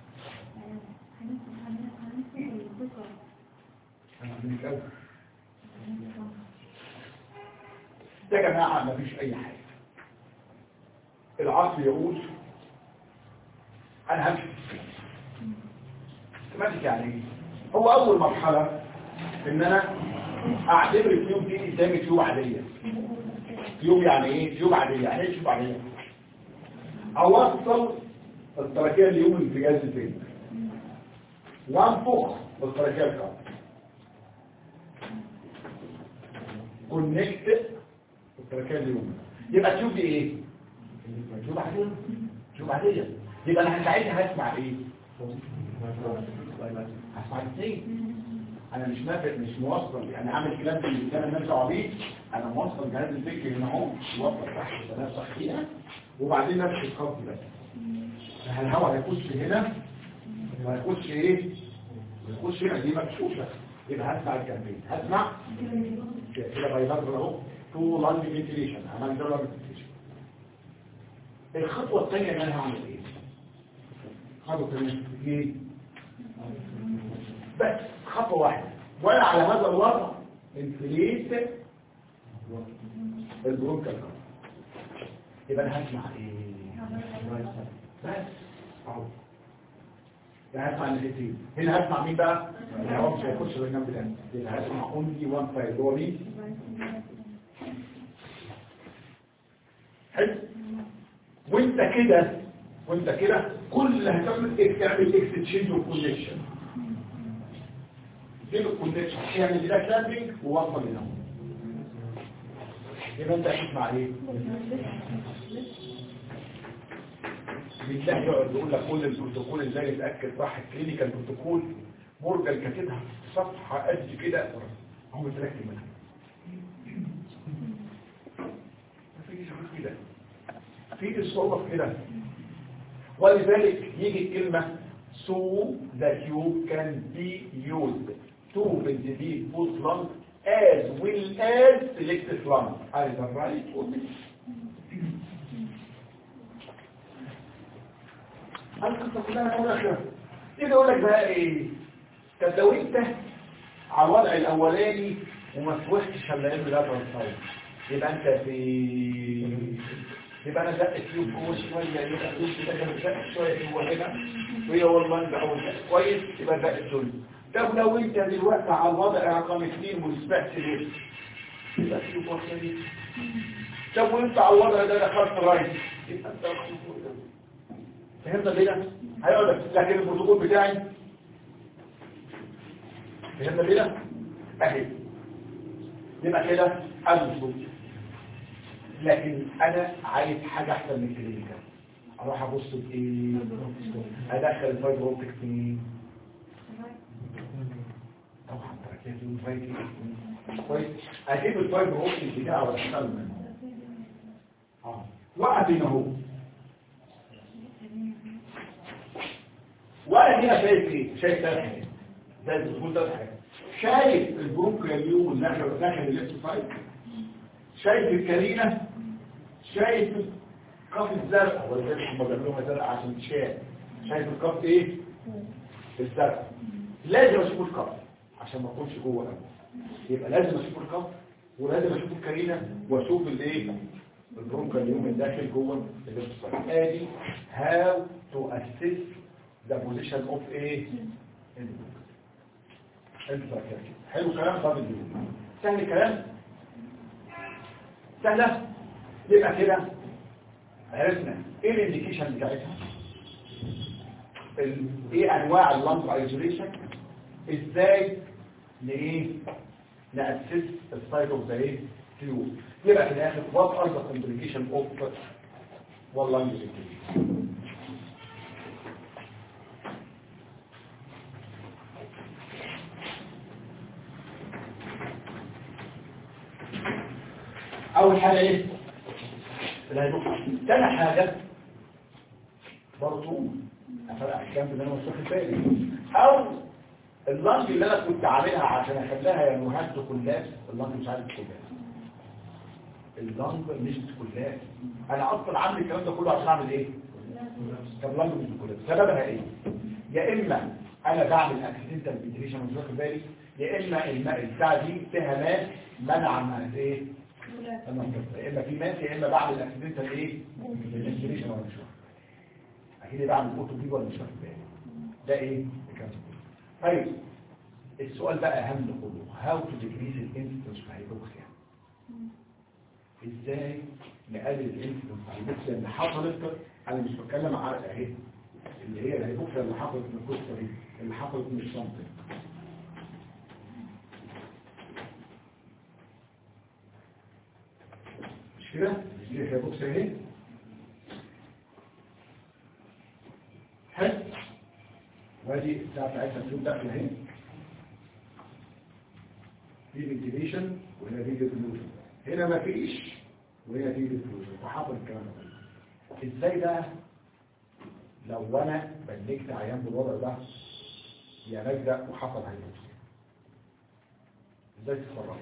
انا عندي الاول ده يا جماعه مفيش اي حاجه العصر يقول انا همشي سمعتك يعني ايه هو اول مرحلة ان انا اعتبر التيوب دي قدامي تيوب عادية تيوب يعني ايه تيوب عادية يعني ايه تيوب عادية اوصل التركية اليوم الانفجاز فين وانفخ بالتركية الكهرباء كونكت التركية اليوم يبقى التيوب دي ايه تيوب عادية تيوب عادية يبقى انا ساعتها هسمع ايه هسمع الاثنين انا مش نافق مش موصل انا عامل كلام اللي كان الناس بيه انا موصل جهاز الفكر هنا اهو موصل تحت بنفسخ فيها وبعدين نفس الخط بس فالهواء هيخش هنا وهيخش ايه هيخش هنا دي مكشوفه يبقى هسمع الجنبين هسمع كده بيضرب اهو تو لانج فنتيليشن عمل ده لانج فنتيليشن الخطوه الثانيه ان انا هعمل ايه خطوه الثانيه ايه بس خطوة واحدة ولا على هذا الوضع انفليت البرونكال يبقى انا هسمع ايه بس اهو يعني هسمع النتيجة هنا هسمع مين بقى الهواء مش هيخش غير جنب ده يبقى هسمع اونلي وان سايد هو مين حلو وانت كده وانت كده كل اللي هتعمل ايه تعمل اكستشينج وكونكشن دي الكونكشن يعني ده كلابنج ووصل هنا يبقى انت هتسمع ايه بالله يقعد يقول لك كل البروتوكول ازاي يتاكد صح الكلينيكال بروتوكول مورجان كاتبها في صفحه قد كده هو متركب منها مفيش كده في الصوره كده ولذلك يجي الكلمة so that you can be used to ventilated both lungs as well as selected lungs either right or left القصة كلها أول آخر يجي يقول لك بقى إيه طب لو أنت على الوضع الأولاني وما توحش الا علم الأثر الصوت يبقى أنت في يبقى أنا زقت فيه جوه شوية يبقى دوس ده كان زقت شوية جوه هنا وهي والله أنت أول كويس يبقى زقت دول طب لو أنت دلوقتي على الوضع رقم اثنين وسمعت ليه يبقى فيه جوه ثاني طب وأنت على الوضع ده دخلت رايت يبقى أنت فهمت ليه؟ هيقول لك لكن البروتوكول بتاعي فهمنا كده اهي يبقى كده انصب لكن انا عايز حاجه احسن من الكلينيكال اروح ابص بايه ادخل الفايبر اوبتيك فين طبعا تركيز الفايبر كويس اجيب الفايبر اوبتيك بتاعه واشتغل منه اه وقت هنا اهو وانا هنا شايف ايه شايف ثلاث حاجات ده الدخول ثلاث حاجات شايف البروكياليوم داخل داخل الليفت سايد شايف الكارينة شايف الكف الزرقاء ولذلك هم بيعملوها زرقاء عشان تشاف شايف الكف ايه الزرقاء لازم اشوف الكف عشان ما اكونش جوه قوي يبقى لازم اشوف الكف ولازم اشوف الكارينة واشوف الايه البروكياليوم الداخل جوه الليفت سايد ادي how to assess the position of a intracardiac حلو كلام طب الجديد سهل الكلام سهلة يبقى كده عرفنا ايه الانديكيشن بتاعتها ال- ايه انواع اللمب ايزوليشن ازاي لايه ناسس السايت اوف ذا ايه تيوب يبقى في الاخر وات ار ذا كومبليكيشن اوف والله اول حاجه ايه الهيدروك تاني حاجه برضو افرق احكام اللي انا مش واخد بالي او اللنج اللي انا كنت عاملها عشان اخليها يا نهاد كلاب اللنج مش عارف كلاب اللنج مش كلاب انا اصلا عامل الكلام ده كله عشان اعمل ايه طب اللنج مش كلاب سببها ايه يا اما انا بعمل اكسيدنتال فنتيليشن مش واخد بالي يا اما الماء البتاع دي فيها ماء منع ما ايه انا مكتب. يا اما في ماس يا اما بعمل الاكسيدنتال ايه الانسبريشن ولا مش واخد اكيد بعمل اوتو بي ولا مش واخد بالي ده ايه الكلام ده. طيب السؤال بقى اهم كله هاو تو ديكريز الانسيدنس في الهيبوكسيا ازاي نقلل الانسيدنس في الهيبوكسيا اللي حصلت انا مش بتكلم على اهي اللي هي الهيبوكسيا اللي حصلت من القصه دي اللي حصلت من الشنطه مش كده دي الهيبوكسيا اهي حلو وادي الساعه بتاعتها تكون داخله اهي دي فنتيليشن وهنا دي ديفلوجن هنا مفيش وهنا دي ديفلوجن فحصل الكلام ده ازاي بقى لو انا بلغت عيان بالوضع ده يا نجدة وحصل هيبوكسيا ازاي تتصرف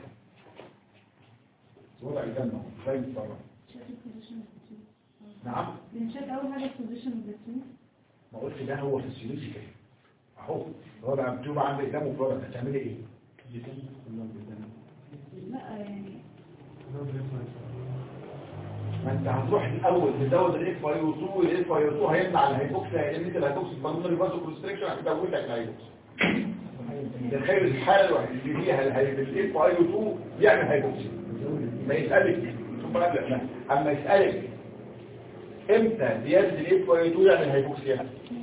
وضع الجنة ازاي تتصرف نعم بنشيك اول حاجه البوزيشن بتاعتي ما قلت ده هو فيسيولوجيكال اهو الوضع مكتوب عندك قدامه في الوضع هتعملي ايه لا يعني ما انت هتروح الاول تزود الاف اي او 2 الاف اي او 2 هيمنع الهيبوكسيا لان انت الهيبوكسيا بالمونري فازو كونستريكشن هتزود لك الهيبوكسيا تخيل الحاله الوحيده اللي فيها الاف اي او 2 يعمل هيبوكسيا ما يسالك ثم قال لك لا اما يسالك امتى زياده الاف اي او 2 يعمل هيبوكسيا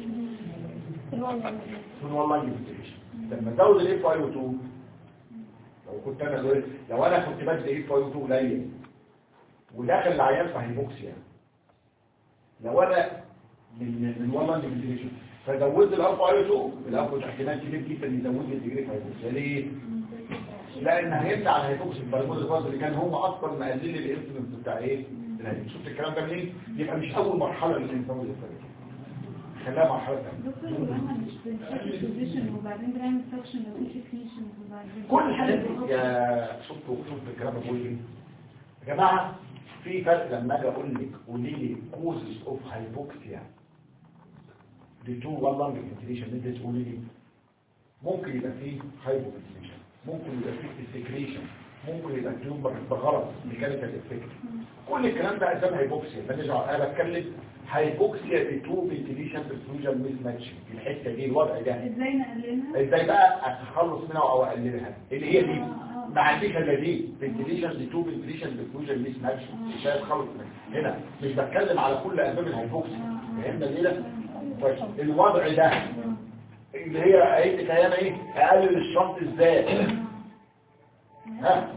من والله انفستيجيشن لما ازود الاف اي او 2 لو كنت انا دول لو انا كنت بدي اف اي او 2 قليل وداخل العيان في هيبوكسيا لو انا من من والله انفستيجيشن فزودت الالف اي او 2 الالف احتمال كبير جدا يزود لي الديجري في هيبوكسيا ليه؟ لان هيمنع الهيبوكسيا البرمود الفاز اللي كان هم اصلا مقلل لي الانسولين بتاع ايه؟ الهيبوكسيا. شفت الكلام ده منين؟ يبقى مش اول مرحله للانسان اللي خليها مرحله ثانيه دكتور لما مش بنشوف بوزيشن وبعدين بنعمل سكشن مفيش افيشنز وبعدين كل الحاجات دي يا شفتوا شفتوا الكلام ده بقول ايه يا جماعه في فرق لما اجي اقول لك قولي لي كوزز اوف هايبوكسيا دي تو وان لانج فنتيليشن انت تقولي لي ممكن يبقى فيه هايبوكسيشن ممكن يبقى فيه سكريشن ممكن يبقى تيومر بغرض ميكانيكال افكت كل الكلام ده اسمه هايبوكسيا ماليش دعوه انا بتكلم هايبوكسيا دي تو فنتيليشن بالفيوجن ميس ماتش الحته دي الوضع ده ازاي نقللها ازاي بقى اتخلص منها او اقللها اللي هي دي ما عنديش الا دي فنتيليشن دي تو فنتيليشن بالفيوجن ميس ماتش مش هتخلص منها هنا مش بتكلم على كل اسباب الهايبوكسيا فهمنا ليه ده طيب الوضع ده اللي هي قايل لك ايام ايه اقلل الشنط ازاي ها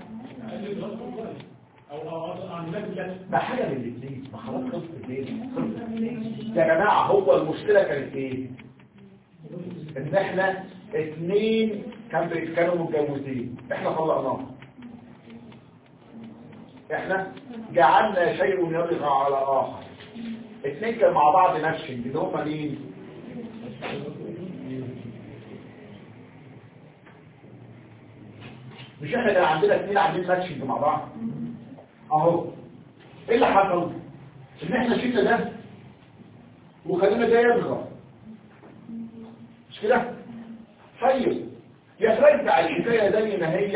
او او عن مجلس ده حاجه من الاثنين ما خلاص خلصت الليل خلصت يا جماعه هو المشكله كانت ايه ان احنا اتنين كان بي- كانوا متجوزين احنا طلقناهم احنا جعلنا شيء يبغى على اخر اتنين كانوا مع بعض ماشيين اللي هم مين مش احنا كان عندنا اتنين عاملين ماتشنج مع بعض اهو ايه اللي حصل ان احنا شلنا ده وخلينا ده يبغى مش كده طيب يا ترجع الحكايه زي ما هي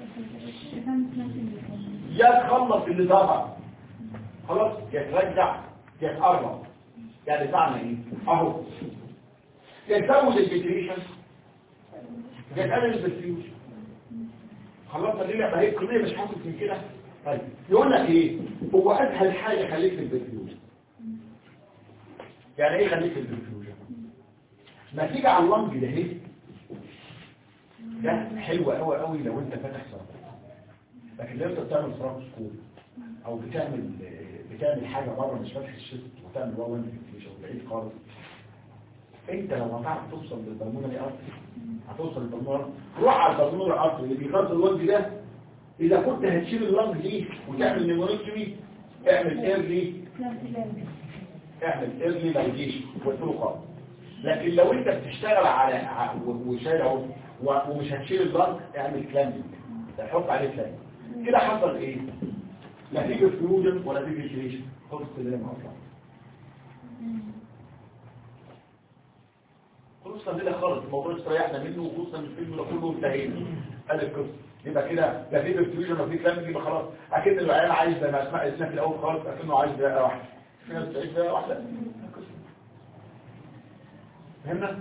يا تخلص اللي ظهر خلاص يا ترجع يا تقرب يعني معنى ايه اهو يا تزود الفيتريشن يا تقلل الفيوجن خلاص دي ما هي القضيه مش حاطط من كده طيب يقول لك ايه هو اسهل حاجه خليك في البرفيوجن يعني ايه خليك في البرفيوجن ما تيجي على اللنج ده اهي ده حلو قوي قوي لو انت فاتح سرطان لكن لو انت بتعمل سكول او بتعمل بتعمل حاجه بره مش فاتح الشيست وتعمل والله انفكشن بعيد خالص انت لو هتعرف توصل للبلمونه ارتري هتوصل للبلمونه روح على البلمونه ارتري اللي بيغطي اللنج ده اذا كنت هتشيل اللنج دي وتعمل نيمونيكتومي اعمل ايرلي اعمل ايرلي لايجيشن واقفله خالص لكن لو انت بتشتغل على ع- و- وشايل اهو و- ومش هتشيل اللنج اعمل كلامبنج حط عليه كلامبنج كده حصل ايه لا تيجي فيوجن ولا تيجي كريشن خلص كلنا اصلا خلصنا كده خالص الموضوع استريحنا منه وخلصنا من الفيلم ده كله انتهينا قال القصه يبقى كده لا في فيوجن ولا في كلامبنج يبقى خلاص اكيد العيال عايز زي ما اسماء اسمها في الاول خالص اكنه عايز دقيقه واحده في ناس بتعيش دقيقه واحده فهمنا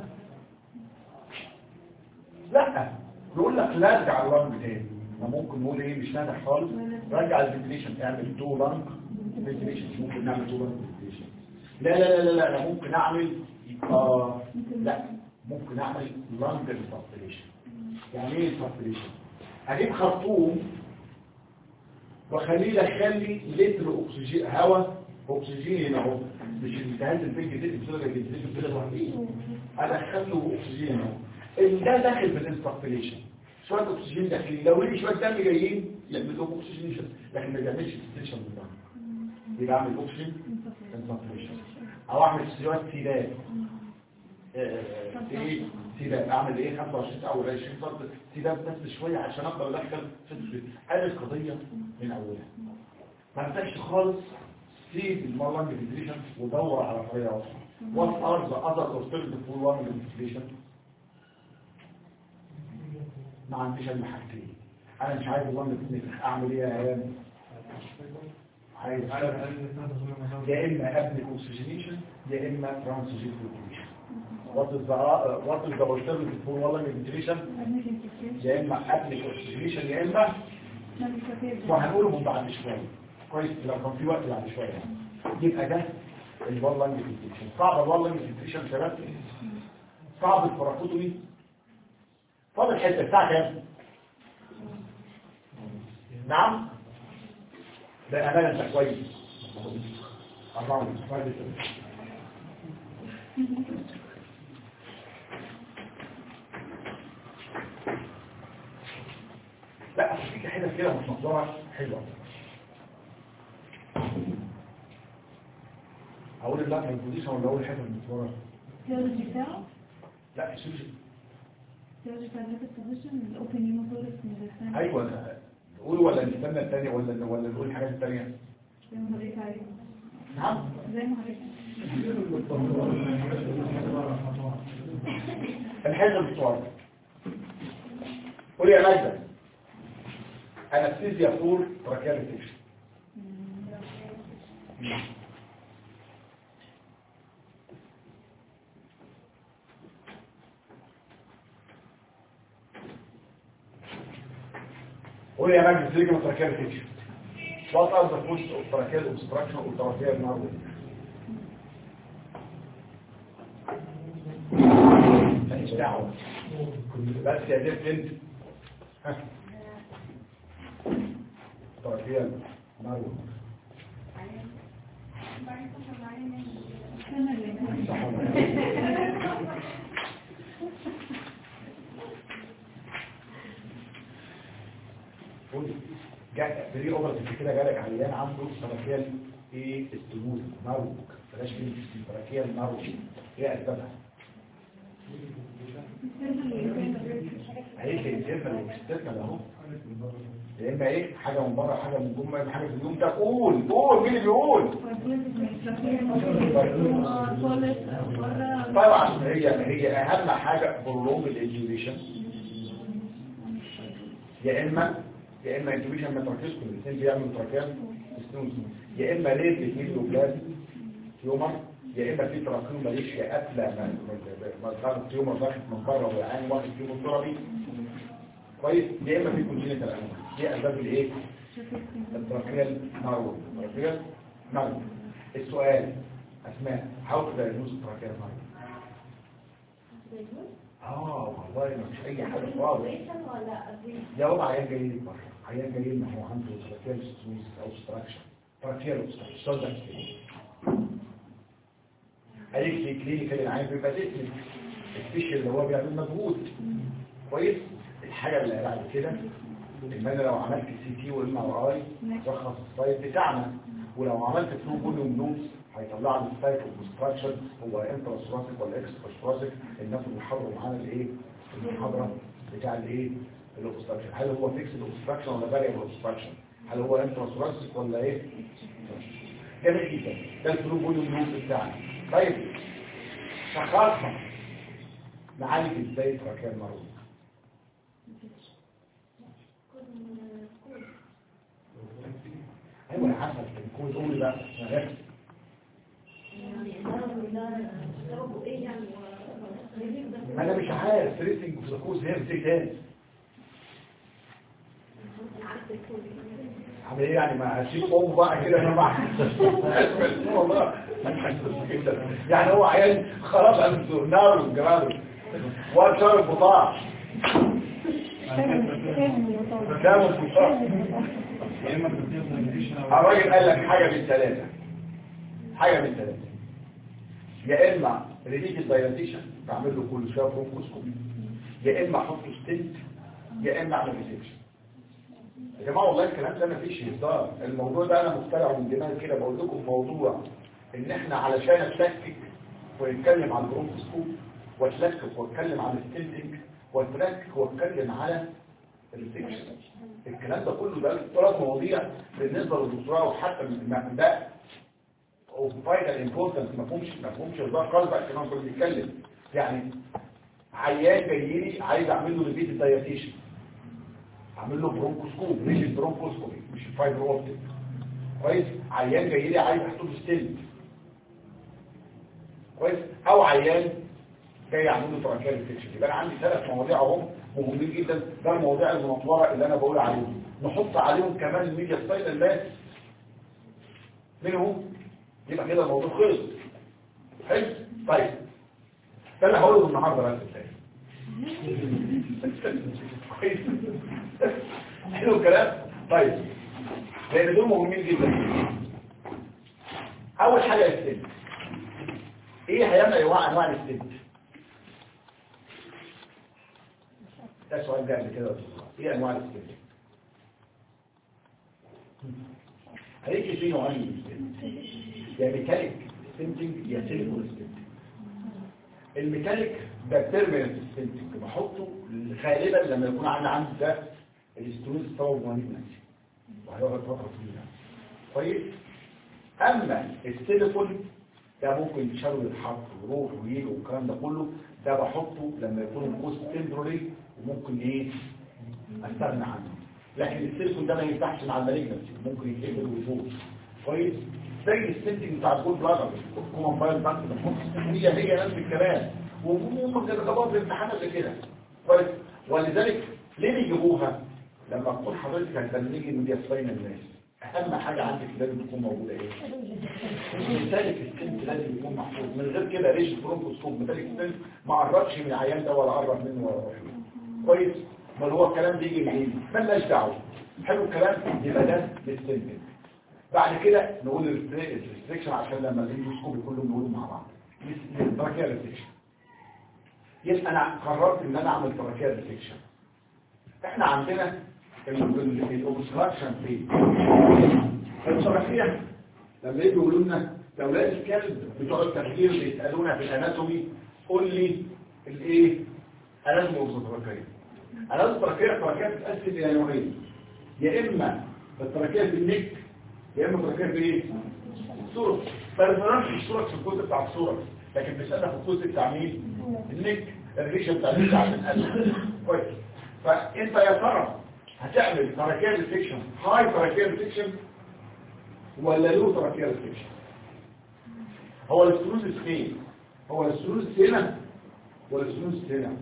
لا يقول لك لا ارجع اللانج تاني ما ممكن نقول ايه مش نافع خالص رجع الفنتيليشن اعمل تو لانج فنتيليشن ممكن نعمل تو لانج فنتيليشن لا لا لا لا لا انا ممكن اعمل آه لا ممكن اعمل لانج سبستيشن يعني ايه سبستيشن اجيب خرطوم واخليه يدخل لي لتر اكسجين هواء اكسجين اهو مش انتهاز البنك دي بسرعه جدا كده لوحده ادخل له اكسجين اهو اللي ده داخل في الانسبيريشن شويه اكسجين داخلين لو لقي شويه دم جايين يعمل لهم اكسجينيشن لكن ما بيعملش اكسجينيشن بالدم يبقى اعمل اوكسجين انسبيريشن او اعمل شويه سيلات ايه سيلات اعمل ايه 25 او 20 فرد سيلات بس شويه عشان اقدر ادخل ادي القضيه من اولها ما انتش خالص سيب المرلنج فيتريشن ودور على طريقه اخرى what are the other alternative for lung ventilation ما عنديش الا حاجتين انا مش عايز اللنج فيتريشن اعمل ايه يا ايام عايز يا اما ابني اوكسجينيشن يا اما ترانسجين فيتريشن what is the uh, what is the alternative for lung ventilation يا اما ابني اوكسجينيشن يا اما وهنقولهم بعد شوية كويس لو كان في وقت بعد شوية يعني. يبقى ده الوال لانج فيتريشن صعب الوال لانج فيتريشن شباب صعب الفراكوتومي فاضل حته الساعه كام نعم ده امانه انت كويس أربعة كويس. لا في حاجه كده مش مقدوره حلوه اقول اللحظه البوزيشن ولا اقول حاجه من الصوره السيولوجي بتاعه لا السوشي السيولوجي بتاع الهيبت بوزيشن الاوبن هيموثوركس من الثاني ايوه أنا- نقول ولا نستنى الثانيه ولا ولا نقول الحاجات الثانيه زي ما حضرتك عايز نعم زي ما حضرتك الحزب الصغير قول يا مجد انستيزيا فور تراكياليتيشن قول يا مجد سيجما تراكياليتيشن What are the causes of tracheal obstruction or tracheal narrowing? ماليش دعوة بس يا جبت انت ها. تراكيال narrowing السنة اللي صح ولا لا؟ قول جاء بري اوفر كده جالك عيان عنده تراكيال ايه استنوز نروج بلاش كلمه تراكيال نروج ايه اسبابها؟ هيك الجبنه والاكسترنال اهو يا اما ايه حاجه من بره حاجه من جوه حاجه في اليوم ده قول قول مين اللي بيقول طبعا هي هي اهم حاجه برولونج الانجيبيشن يا اما يا اما انجيبيشن متركز كل الاثنين بيعملوا تراكيال ستونز يا اما ليه بيجيب له بلاد تيومر يا اما في تراكيوم ماليشيا قافله ما ما ضغط تيومر ضغط من بره والعين واخد تيومر ضربي كويس يا اما في كونجينيتال انومالي دي اسباب الايه التراكيال مارو التراكيال مارو السؤال اسماء حاول تدايجنوز التراكيال مارو اه والله ما فيش اي حاجه خالص ولا أدوية؟ يا بابا عيان جاي لي بره عيان جاي لنا هو عنده تراكيال ستويس او ستراكشر تراكيال اوبستراكشن صدق قالت لي كلينيكال العين بيبقى تسلم الفيش اللي هو بيعمل مجهود كويس الحاجه اللي بعد كده ان انا لو عملت سي تي وام ار اي رخص السايت بتاعنا ولو عملت فلو فوليوم نوتس هيطلع لي السايت اوبستراكشن هو انترا ثوراسيك ولا اكسترا ثوراسيك الناس اللي حضروا معانا الايه المحاضره بتاع الايه الاوبستراكشن هل هو فيكس الاوبستراكشن ولا فاريبل اوبستراكشن هل هو انترا ثوراسيك ولا ايه جميل جدا ده الفلو فوليوم نوتس بتاعنا طيب شخصنا نعالج ازاي تراكيا المرض ايوه انا عارفه الكود قولي بقى أنا عارف. يعني الضرب ده سببه ايه يعني و- انا مش عارف تريسنج وسكوز هي بتيجي تاني انا عارف الكود عامل ايه يعني ما هسيب امه بقى كده انا مع والله ما تحسش كده يعني هو عيال خلاص انتوا نار وجمال وشرب البطاع ده البطاع الراجل قال لك حاجه من ثلاثه حاجه من ثلاثه يا اما ريليت الدايلاتيشن بعمل له كل شويه برونكوسكوبي يا اما احط ستنت يا اما اعمل ريسكشن يا جماعه والله الكلام ده مفيش هزار الموضوع ده انا مخترعه من دماغي كده بقول لكم موضوع ان احنا علشان اتلكك ونتكلم على البرونكوسكوب واتلكك واتكلم على الستنتنج واتلكك واتكلم على الريسكشن الكلام ده كله ده ثلاث مواضيع بالنسبه للدكتوراه وحتى من ده اوف فايتال امبورتنس ما فهمش ما فهمش هزار خالص بقى الكلام كله بيتكلم يعني عيان جاي لي عايز اعمل له ريبيت دايلاتيشن اعمل له برونكوسكوب مش البرونكوسكوبي مش الفايبر اوبتيك كويس عيان جاي لي عايز احط له ستيل كويس او عيان جاي اعمل له تراكيال انفكشن يبقى انا عندي ثلاث مواضيع اهم مهمين جدا ده المواضيع المنطوره اللي انا بقول عليهم نحط عليهم كمان الميديا ستايل الناس منهم يبقى كده الموضوع خلص حلو طيب ده اللي هقوله النهارده بس الثاني كويس حلو الكلام طيب لان دول مهمين جدا اول حاجه السن ايه هيعمل انواع انواع السن ده سؤال جاي قبل كده يا دكتور. ايه انواع السن هيجي في نوعين من السن يا ميكانيك سنتنج يا سيليكون سنتنج الميتاليك ده بيرمننت ستنتنج بحطه غالبا لما يكون عندي عندي ده الاسترويد ستور مالجنسي وهيقعد فتره طويله كويس اما السيليكون ده ممكن يتشال ويتحط ويروح ويجي والكلام ده كله ده بحطه لما يكون الكوست تمبرري وممكن ايه استغنى عنه لكن السيليكون ده ما ينفعش مع المالجنسي ممكن يتقبل ويفوت كويس زي السنتنج بتاع الجول بلادر الكومن بايل بانك بنحط هي هي نفس الكلام وممكن تتخبط في الامتحان قبل كده كويس ولذلك ليه بيجيبوها لما تكون حضرتك هتبلغي ان دي اسفين الناس اهم حاجه عندك لازم تكون موجوده ايه مثالك السنت لازم يكون محفوظ من غير كده ليش برونكوسكوب مثالك السنت ما قربش من العيان ده ولا قرب منه ولا روح له كويس امال هو الكلام بيجي منين مالناش دعوه حلو الكلام يبقى ده للسنت بعد كده نقول الريستريكشن عشان لما الاندوسكوب كلهم نقول مع بعض التراكيا ريستريكشن يبقى انا قررت ان انا اعمل تراكيا ريستريكشن احنا عندنا الاوبستراكشن في التراكيا لما يجوا يقولوا لنا اولاد الكلب بتوع التفكير بيسالونا في الاناتومي قول لي الايه اناتومي اوبستراكيا اناتومي التراكيا التراكيا بتتقسم الى نوعين يا اما التراكيا في النك يا اما تركيب بايه الصورة فالفرنش الصورة في الجزء بتاع الصورة لكن بيسألها في الجزء بتاع مين النك الريشة بتاع النك عشان الأسف كويس فانت يا ترى هتعمل تركيب سيكشن هاي تركيب سيكشن ولا لو تركيب سيكشن هو الاستروزس فين هو الاستروزس هنا ولا الاستروزس هنا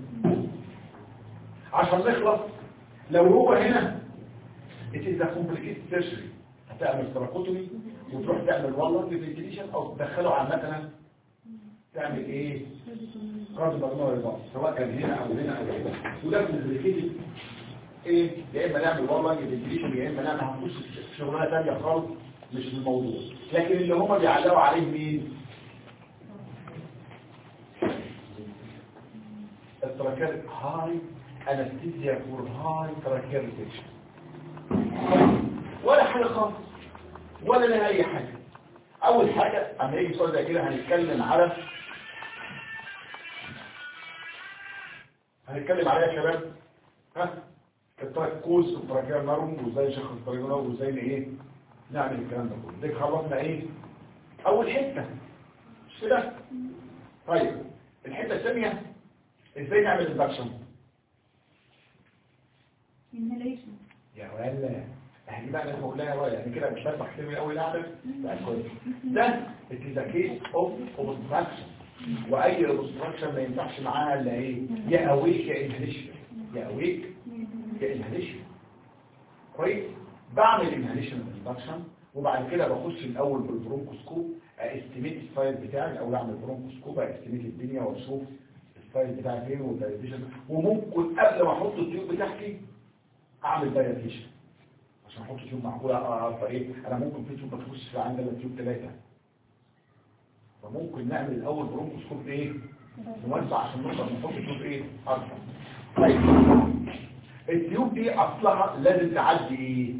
عشان نخلص لو هو هنا it is a complicated surgery هتعمل تراكوتومي وتروح تعمل والله فينتيليشن او تدخله على المكنه تعمل ايه قرض مجموعه الضغط سواء كان هنا او هنا او هنا وده كومبليكيتد ايه يا اما نعمل والله فينتيليشن يا اما نعمل هنخش في شغلانه ثانيه خالص مش في الموضوع لكن اللي هم بيعلقوا عليه مين التراكير هاي انستيزيا فور هاي تراكير ريسكشن ولا حاجة خالص ولا لها اي حاجة اول حاجة اما يجي سؤال زي كده هنتكلم على هنتكلم عليها يا شباب ها التركوز والتراكير نارهم وازاي نشخص الطريقنا وازاي ايه نعمل الكلام ده كله ديك خلصنا ايه اول حتة مش كده طيب الحتة الثانية ازاي نعمل الباكشن inhalation يا ولا احنا بقى لازم اقول لها رأي يعني كده مش بس احترمي اول لعبه بقى كويس ده التزاكيس اوف اوبستراكشن واي اوبستراكشن ما ينفعش معاها الا ايه يا اويك يا انهليشن يا اويك يا انهليشن كويس بعمل انهليشن اوبستراكشن وبعد كده بخش الاول بالبرونكوسكوب استيميت الفايل بتاعي الاول اعمل برونكوسكوب استيميت الدنيا واشوف الفايل بتاعي فين والدايليشن وممكن قبل ما احط التيوب بتاعتي اعمل دايليشن عشان احط تيوب معقوله اعرف ايه انا ممكن في تيوب تخش في عندنا تيوب ثلاثه فممكن نعمل الاول برونكوسكوب ايه نوزع عشان نقدر نحط تيوب ايه اكتر طيب التيوب دي اصلها لازم تعدي ايه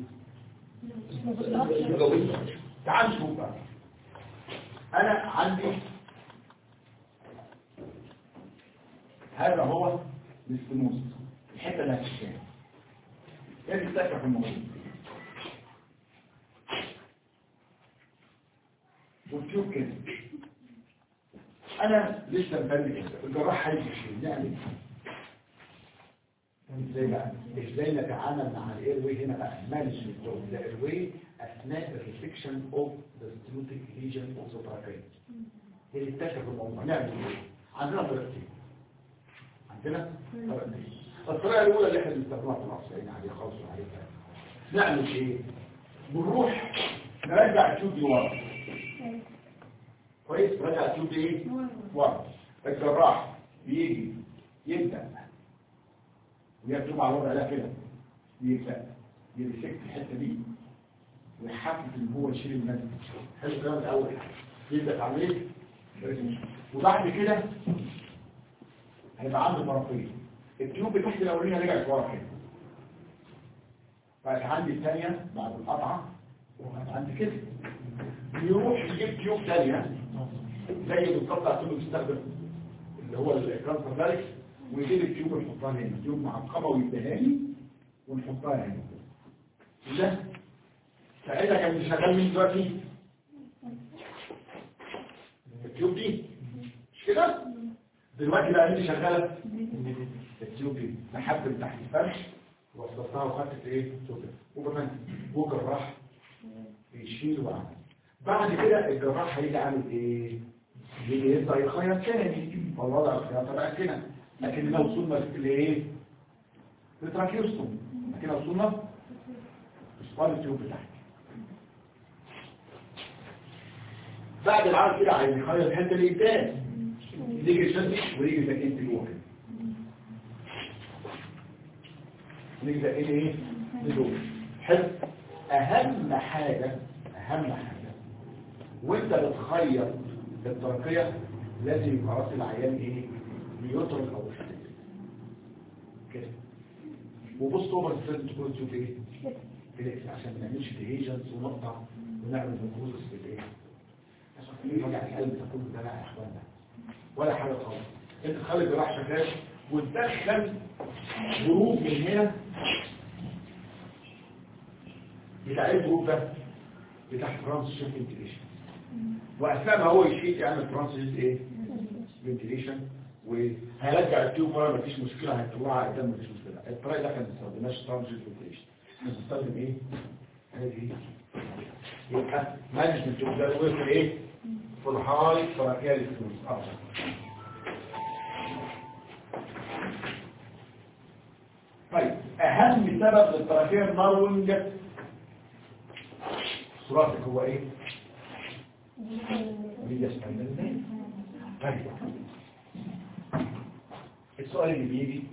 تعال نشوف بقى انا عندي هذا هو الاستموس الحته اللي هتشتغل ايه الفكره في الموضوع وتشوف كده انا لسه مبني كده الجراح هيجي نعمل ازاي بقى ازاي نتعامل مع الاير واي هنا بقى مانجمنت اوف ذا اير واي اثناء الريفليكشن اوف ذا ستروتيك ليجن اوف ذا تراكيت اللي اتكتب في الموضوع نعمل ايه عندنا طريقتين عندنا طريقتين الطريقه الاولى اللي احنا بنستخدمها في العصرين عليها خالص وعليها نعمل ايه بنروح نرجع التيوب دي ورا كويس نرجع التيوب دي ايه ورا الجراح بيجي يبدا ويكتب على الوضع ده كده يبدا يمسك الحته دي ويحفز ان هو يشيل المادة حلو الكلام الاول يبدا تعمل وبعد كده هيبقى عنده مرافقين التيوب بتاعت الاولانيه رجعت ورا كده بقت عندي الثانيه بعد القطعه وبقت عندي كده يروح يجيب تيوب ثانيه زي بالظبط عشان بيستخدم اللي هو الكانسر دايركت ويجيب التيوب ونحطها هنا تيوب معقمه ويديها لي ونحطها هنا ده ساعتها كان شغال مين دلوقتي التيوب دي مش كده دلوقتي بقى مين شغاله التيوب دي لحد من تحت الفرش وصلتها وخدت ايه سكر وكمان وجراح يشيل وعمل بعد كده الجراح هيجي عامل ايه يجي يبدا يخيط تاني فالوضع الخياطه بقى كده لكن لو وصلنا لايه لتراكيوستوم لكن لو وصلنا اسبال التيوب بتاعتي بعد العمل كده عايز يخيط الحته اللي قدام يجي يشدش ويجي يزكين في جوه كده نيجي زقين ايه لدول حلو اهم حاجه اهم حاجه وانت بتخيط الترقيه لازم يبقى راس العيان ايه بيترك او يختلف كده وبص اوفر ستريد تكون تشوف ايه فليكس عشان ما نعملش ديهيجنز ونقطع ونعمل نكوزس في الايه عشان في وجع القلب ده كله ده لا يا اخوانا ولا حاجه خالص انت تخلي الجراح شغال وتدخل جروب من هنا بتاع ايه الجروب ده بتاع ترانسيشن فنتيليشن واثناء ما هو يشيل يعمل ترانسيشن ايه فنتيليشن وهيرجع التيوب ورا مفيش مشكله هيطلعها قدام مفيش مشكله الطريقه ده كان ما بنستخدمهاش ترانسيشن فنتيليشن احنا بنستخدم ايه هذه يبقى مانجمنت تيوب ده وصل ايه في الهاي تراكيال فلوس افضل طيب اهم سبب للتراكية الناروينج صورتك هو ايه ميديا سباينال طيب السؤال اللي بيجي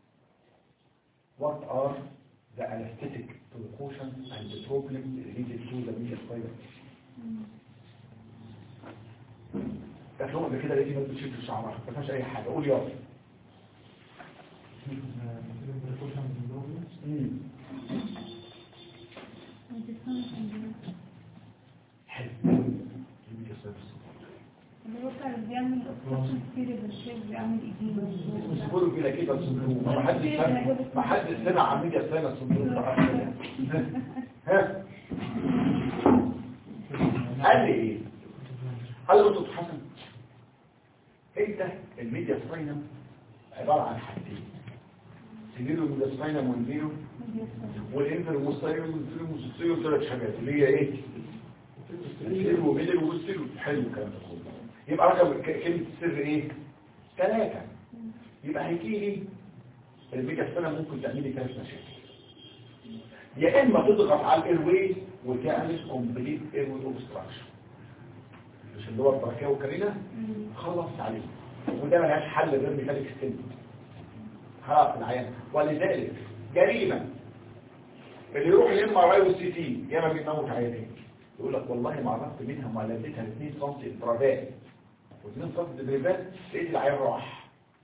what are the anesthetic precautions and the problems related to the media spinal تفهم قبل كده لقيتي ناس بتشد شعرها ما فيهاش اي حاجه قول يلا مم. حلو الميديا سباينال اللي هو كان بيعمل اوبستراكشن كتير بالشيء بيعمل ايدين مش كله كده كده سندروم ما حدش سمع ما حدش سمع عن ميديا سباينال سندروم ده أصلاً. ها قال لي ايه قال له دكتور حسن انت الميديا سباينال عباره عن حاجتين سيجيلو الميديا سباينال والفيرو والانفر والمستيرو والفيرو والمستيرو ثلاث حاجات اللي هي ايه الفيرو وميدل والستيرو حلو الكلام ده كله يبقى رقم ك- كلمه السر ايه ثلاثه يبقى هيجي لي الميديا سباينال ممكن تعمل لي ثلاث مشاكل يا اما تضغط على الايروي وتعمل كومبليت ايروي اوبستراكشن مش اللي هو البركه والكرينه خلص عليه وده ملهاش حل غير ميكانيك ستنت خلاص العيان ولذلك جريمه اللي يروح الام ار اي والسي تي ياما بيموت عيانين يقول لك والله ما عرفت منها ما لقيتها 2 سم انترافات و2 سم دبريبات لقيت العيان راح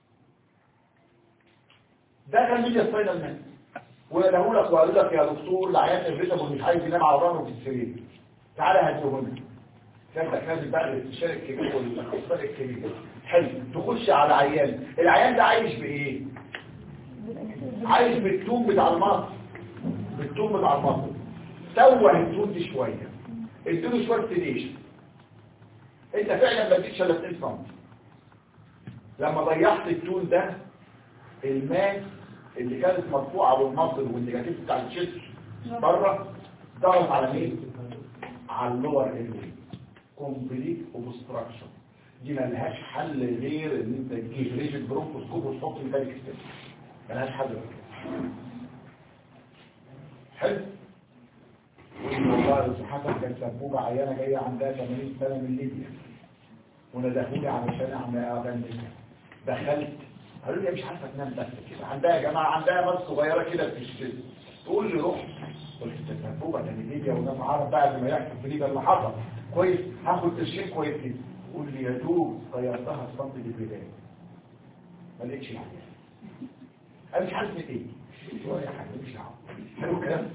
ده كان ميديا سباينال مان ويقول لك وقال لك يا دكتور العيان الريتم مش عايز ينام على ظهره في السرير تعالى هاتيه لنا كانت نازل بقى الاستشاري الكبير والاخصائي الكبير حلو تخش على عيان العيان ده عايش بايه عايش بالتوم بتاع المصر بالتوم بتاع المصر توه التون دي شويه اديله شويه سيديشن انت فعلا ما اديتش الا 2 سم لما ضيعت التون ده الماس اللي كانت مرفوعه بالمصر والنيجاتيف بتاع الشيست بره ضغط على مين على اللور ايروي كومبليت اوبستراكشن دي ما لهاش حل غير ان انت تجيب ريجن برونكوسكوب وتحط ميكانيك ستيب ما لهاش حل غير كده. حلو والله يا أستاذ حسن كان سبوبة عيانة جاية عندها 80 سنة من ليبيا وندهولي علشان اعمل اعمل دخلت قالوا لي مش عارفه تنام بس كده عندها يا جماعه عندها بس صغيره كده في الجسم تقول لي روح قلت تسبوبة ده من ليبيا وناس عرب بعد ما يحصل في ليبيا اللي حصل كويس هاخد قرشين كويس كده قول لي يا دوب طيرتها الصمت الابتدائي ما لقيتش العيال انا مش عارف من ايه ولا حاجه مش دعوه حلو الكلام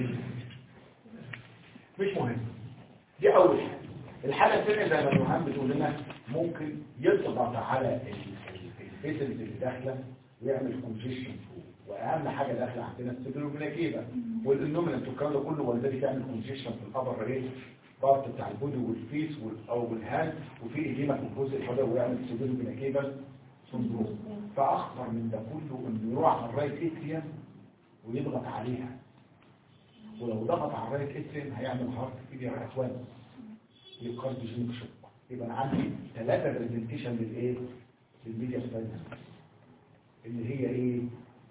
مش مهم دي اول حاجه الحاجه الثانيه زي ما المهم بتقول لنا ممكن يضغط على ال- الفيسلز اللي داخله ويعمل كونجيشن فوق واهم حاجه داخله عندنا السبيروبلاكيبا والانومينانت والكلام ده كله ولذلك يعمل كونجيشن في الابر ايه بارت بتاع البودي والفيس وال- او الهاند وفي ايديما في الجزء الحضري ويعمل سبيروبلاكيبا سندروم فاخطر من ده كله انه يروح على الرايت اتريم ويضغط عليها ولو ضغط على الرايت اتريم هيعمل هارت فيلير يا اخوان يبقى كارديوجينيك شوك يبقى انا عندي ثلاثه برزنتيشن للايه للميديا سباينال اللي هي ايه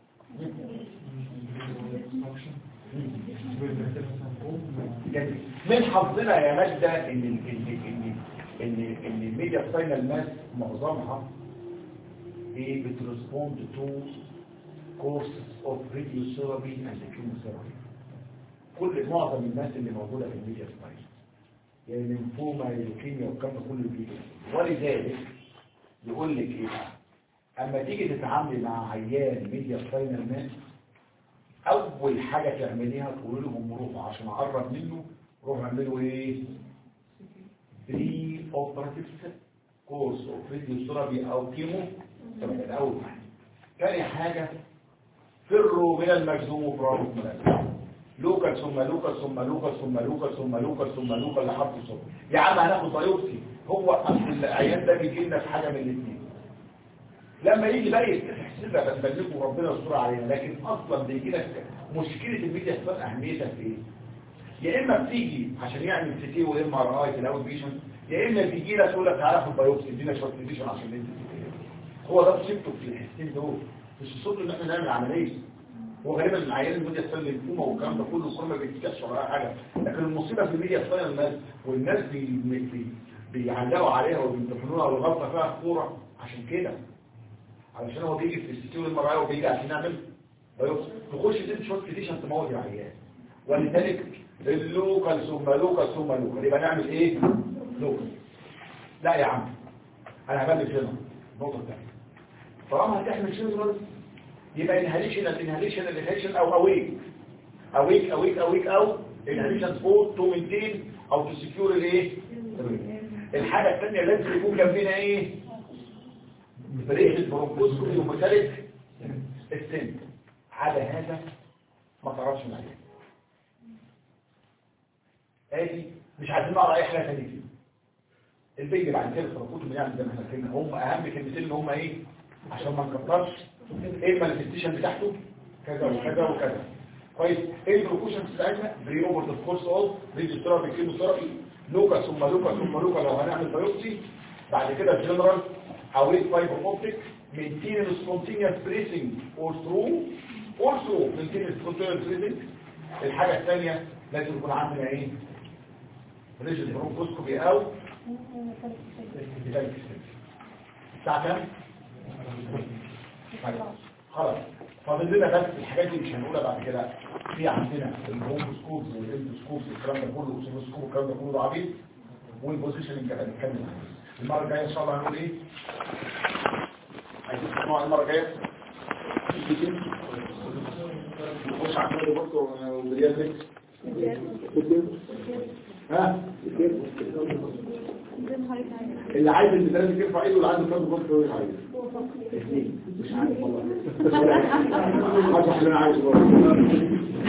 جميل. من حظنا يا ماجدة ان ال- ان ان ان ان الميديا سباينال ماس معظمها ايه بترسبوند تو كورسز اوف راديوثيرابي اند كيموثيرابي كل معظم الناس اللي موجوده في الميديا سباينال يعني ليمفوما ليوكيميا والكلام ده كله بيجي ولذلك يقول لك ايه بقى؟ اما تيجي تتعاملي مع عيان ميديا سباينال ماس اول حاجة تعمليها تقول لهم روحوا عشان اقرب منه روحوا اعملوا ايه بري اوبراتيف كورس اوف راديو ثيرابي او كيمو ثيرابي ده اول حاجه ثاني حاجه فروا من المجذوم وفراروا من الأسفل. لوكال ثم لوكال ثم لوكال ثم لوكال ثم لوكال ثم لوكال لحد الصبح يا عم هناخد بايوبسي هو اصل العيان ده بيجي لنا في حاجه من الاثنين لما يجي بقى يفتح سنة بتبلغه ربنا يستر علينا لكن اصلا بيجي لك مشكله الميديا سبان اهميتها في ايه يا اما بتيجي عشان يعمل سي تي وام ار اي في الاول بيشن يا اما بيجي لك يقول لك تعالى خد بايوبسي ادينا شويه كونديشن عشان انت هو ده مصيبته في الحسين دول مش الصوت ان احنا نعمل عمليه هو غالبا العيان الميديا سبان للفوما والكلام ده كله كل ما بيتكشف ولا حاجه لكن المصيبه في الميديا سبان الناس والناس بي بي بيعلقوا عليها وبيمتحنوها والغلطه فيها كوره عشان كده علشان هو بيجي في الستيول المرعية وبيجي عشان يعمل بايوبسي تخش تدي شويه كديشن تموت العيان ولذلك اللوكال ثم لوكال ثم لوكال يبقى نعمل ايه لوكال لا يا عم انا هبلغ هنا النقطه الثانيه طالما هتحمل شنو يبقى انهاليشن الانهاليشن الانهاليشن او اويك اويك اويك اويك او انهاليشن سبورت تو مينتين او تو سكيور الايه الحاجه الثانيه لازم يكون جنبنا ايه بريحة برونكوسكوبي ومثالك السن على هذا ما تعرفش من عليه ادي مش عايزين نقرا اي حاجه ثانيه فيه البيج بعد كده الفرقوت اللي يعني زي ما احنا فهمنا هم اهم كلمتين اللي هم ايه عشان ما نكترش ايه المانيفستيشن بتاعته كذا وكذا وكذا كويس ايه البروكوشن بتاعتنا بري اوفر ذا كورس اوف ريدي ثيرابي كيمو ثيرابي لوكا ثم لوكا ثم لوكا لو هنعمل بايوبسي بعد كده جنرال away fiber optic maintain a spontaneous breathing or through also maintain a spontaneous breathing الحاجة الثانية لازم يكون عندنا ايه ريجل برونكوسكوبي او ذلك الساعة كام؟ طيب، خلاص فاضل لنا بس الحاجات دي مش هنقولها بعد كده في عندنا البرونكوسكوب والاندوسكوب والكلام ده كله والسيروسكوب والكلام ده كله عبيد والبوزيشن اللي هنتكلم عنه المرة الجاية ان شاء الله هنقول ايه عايزين تسمعوا المرة الجاية نخش على كده برضه ورياض ها اللي عايز المدرس يرفع ايده واللي عايز يفضل برضه يرفع ايده اثنين مش عارف والله حاجه اللي انا عايزه برضه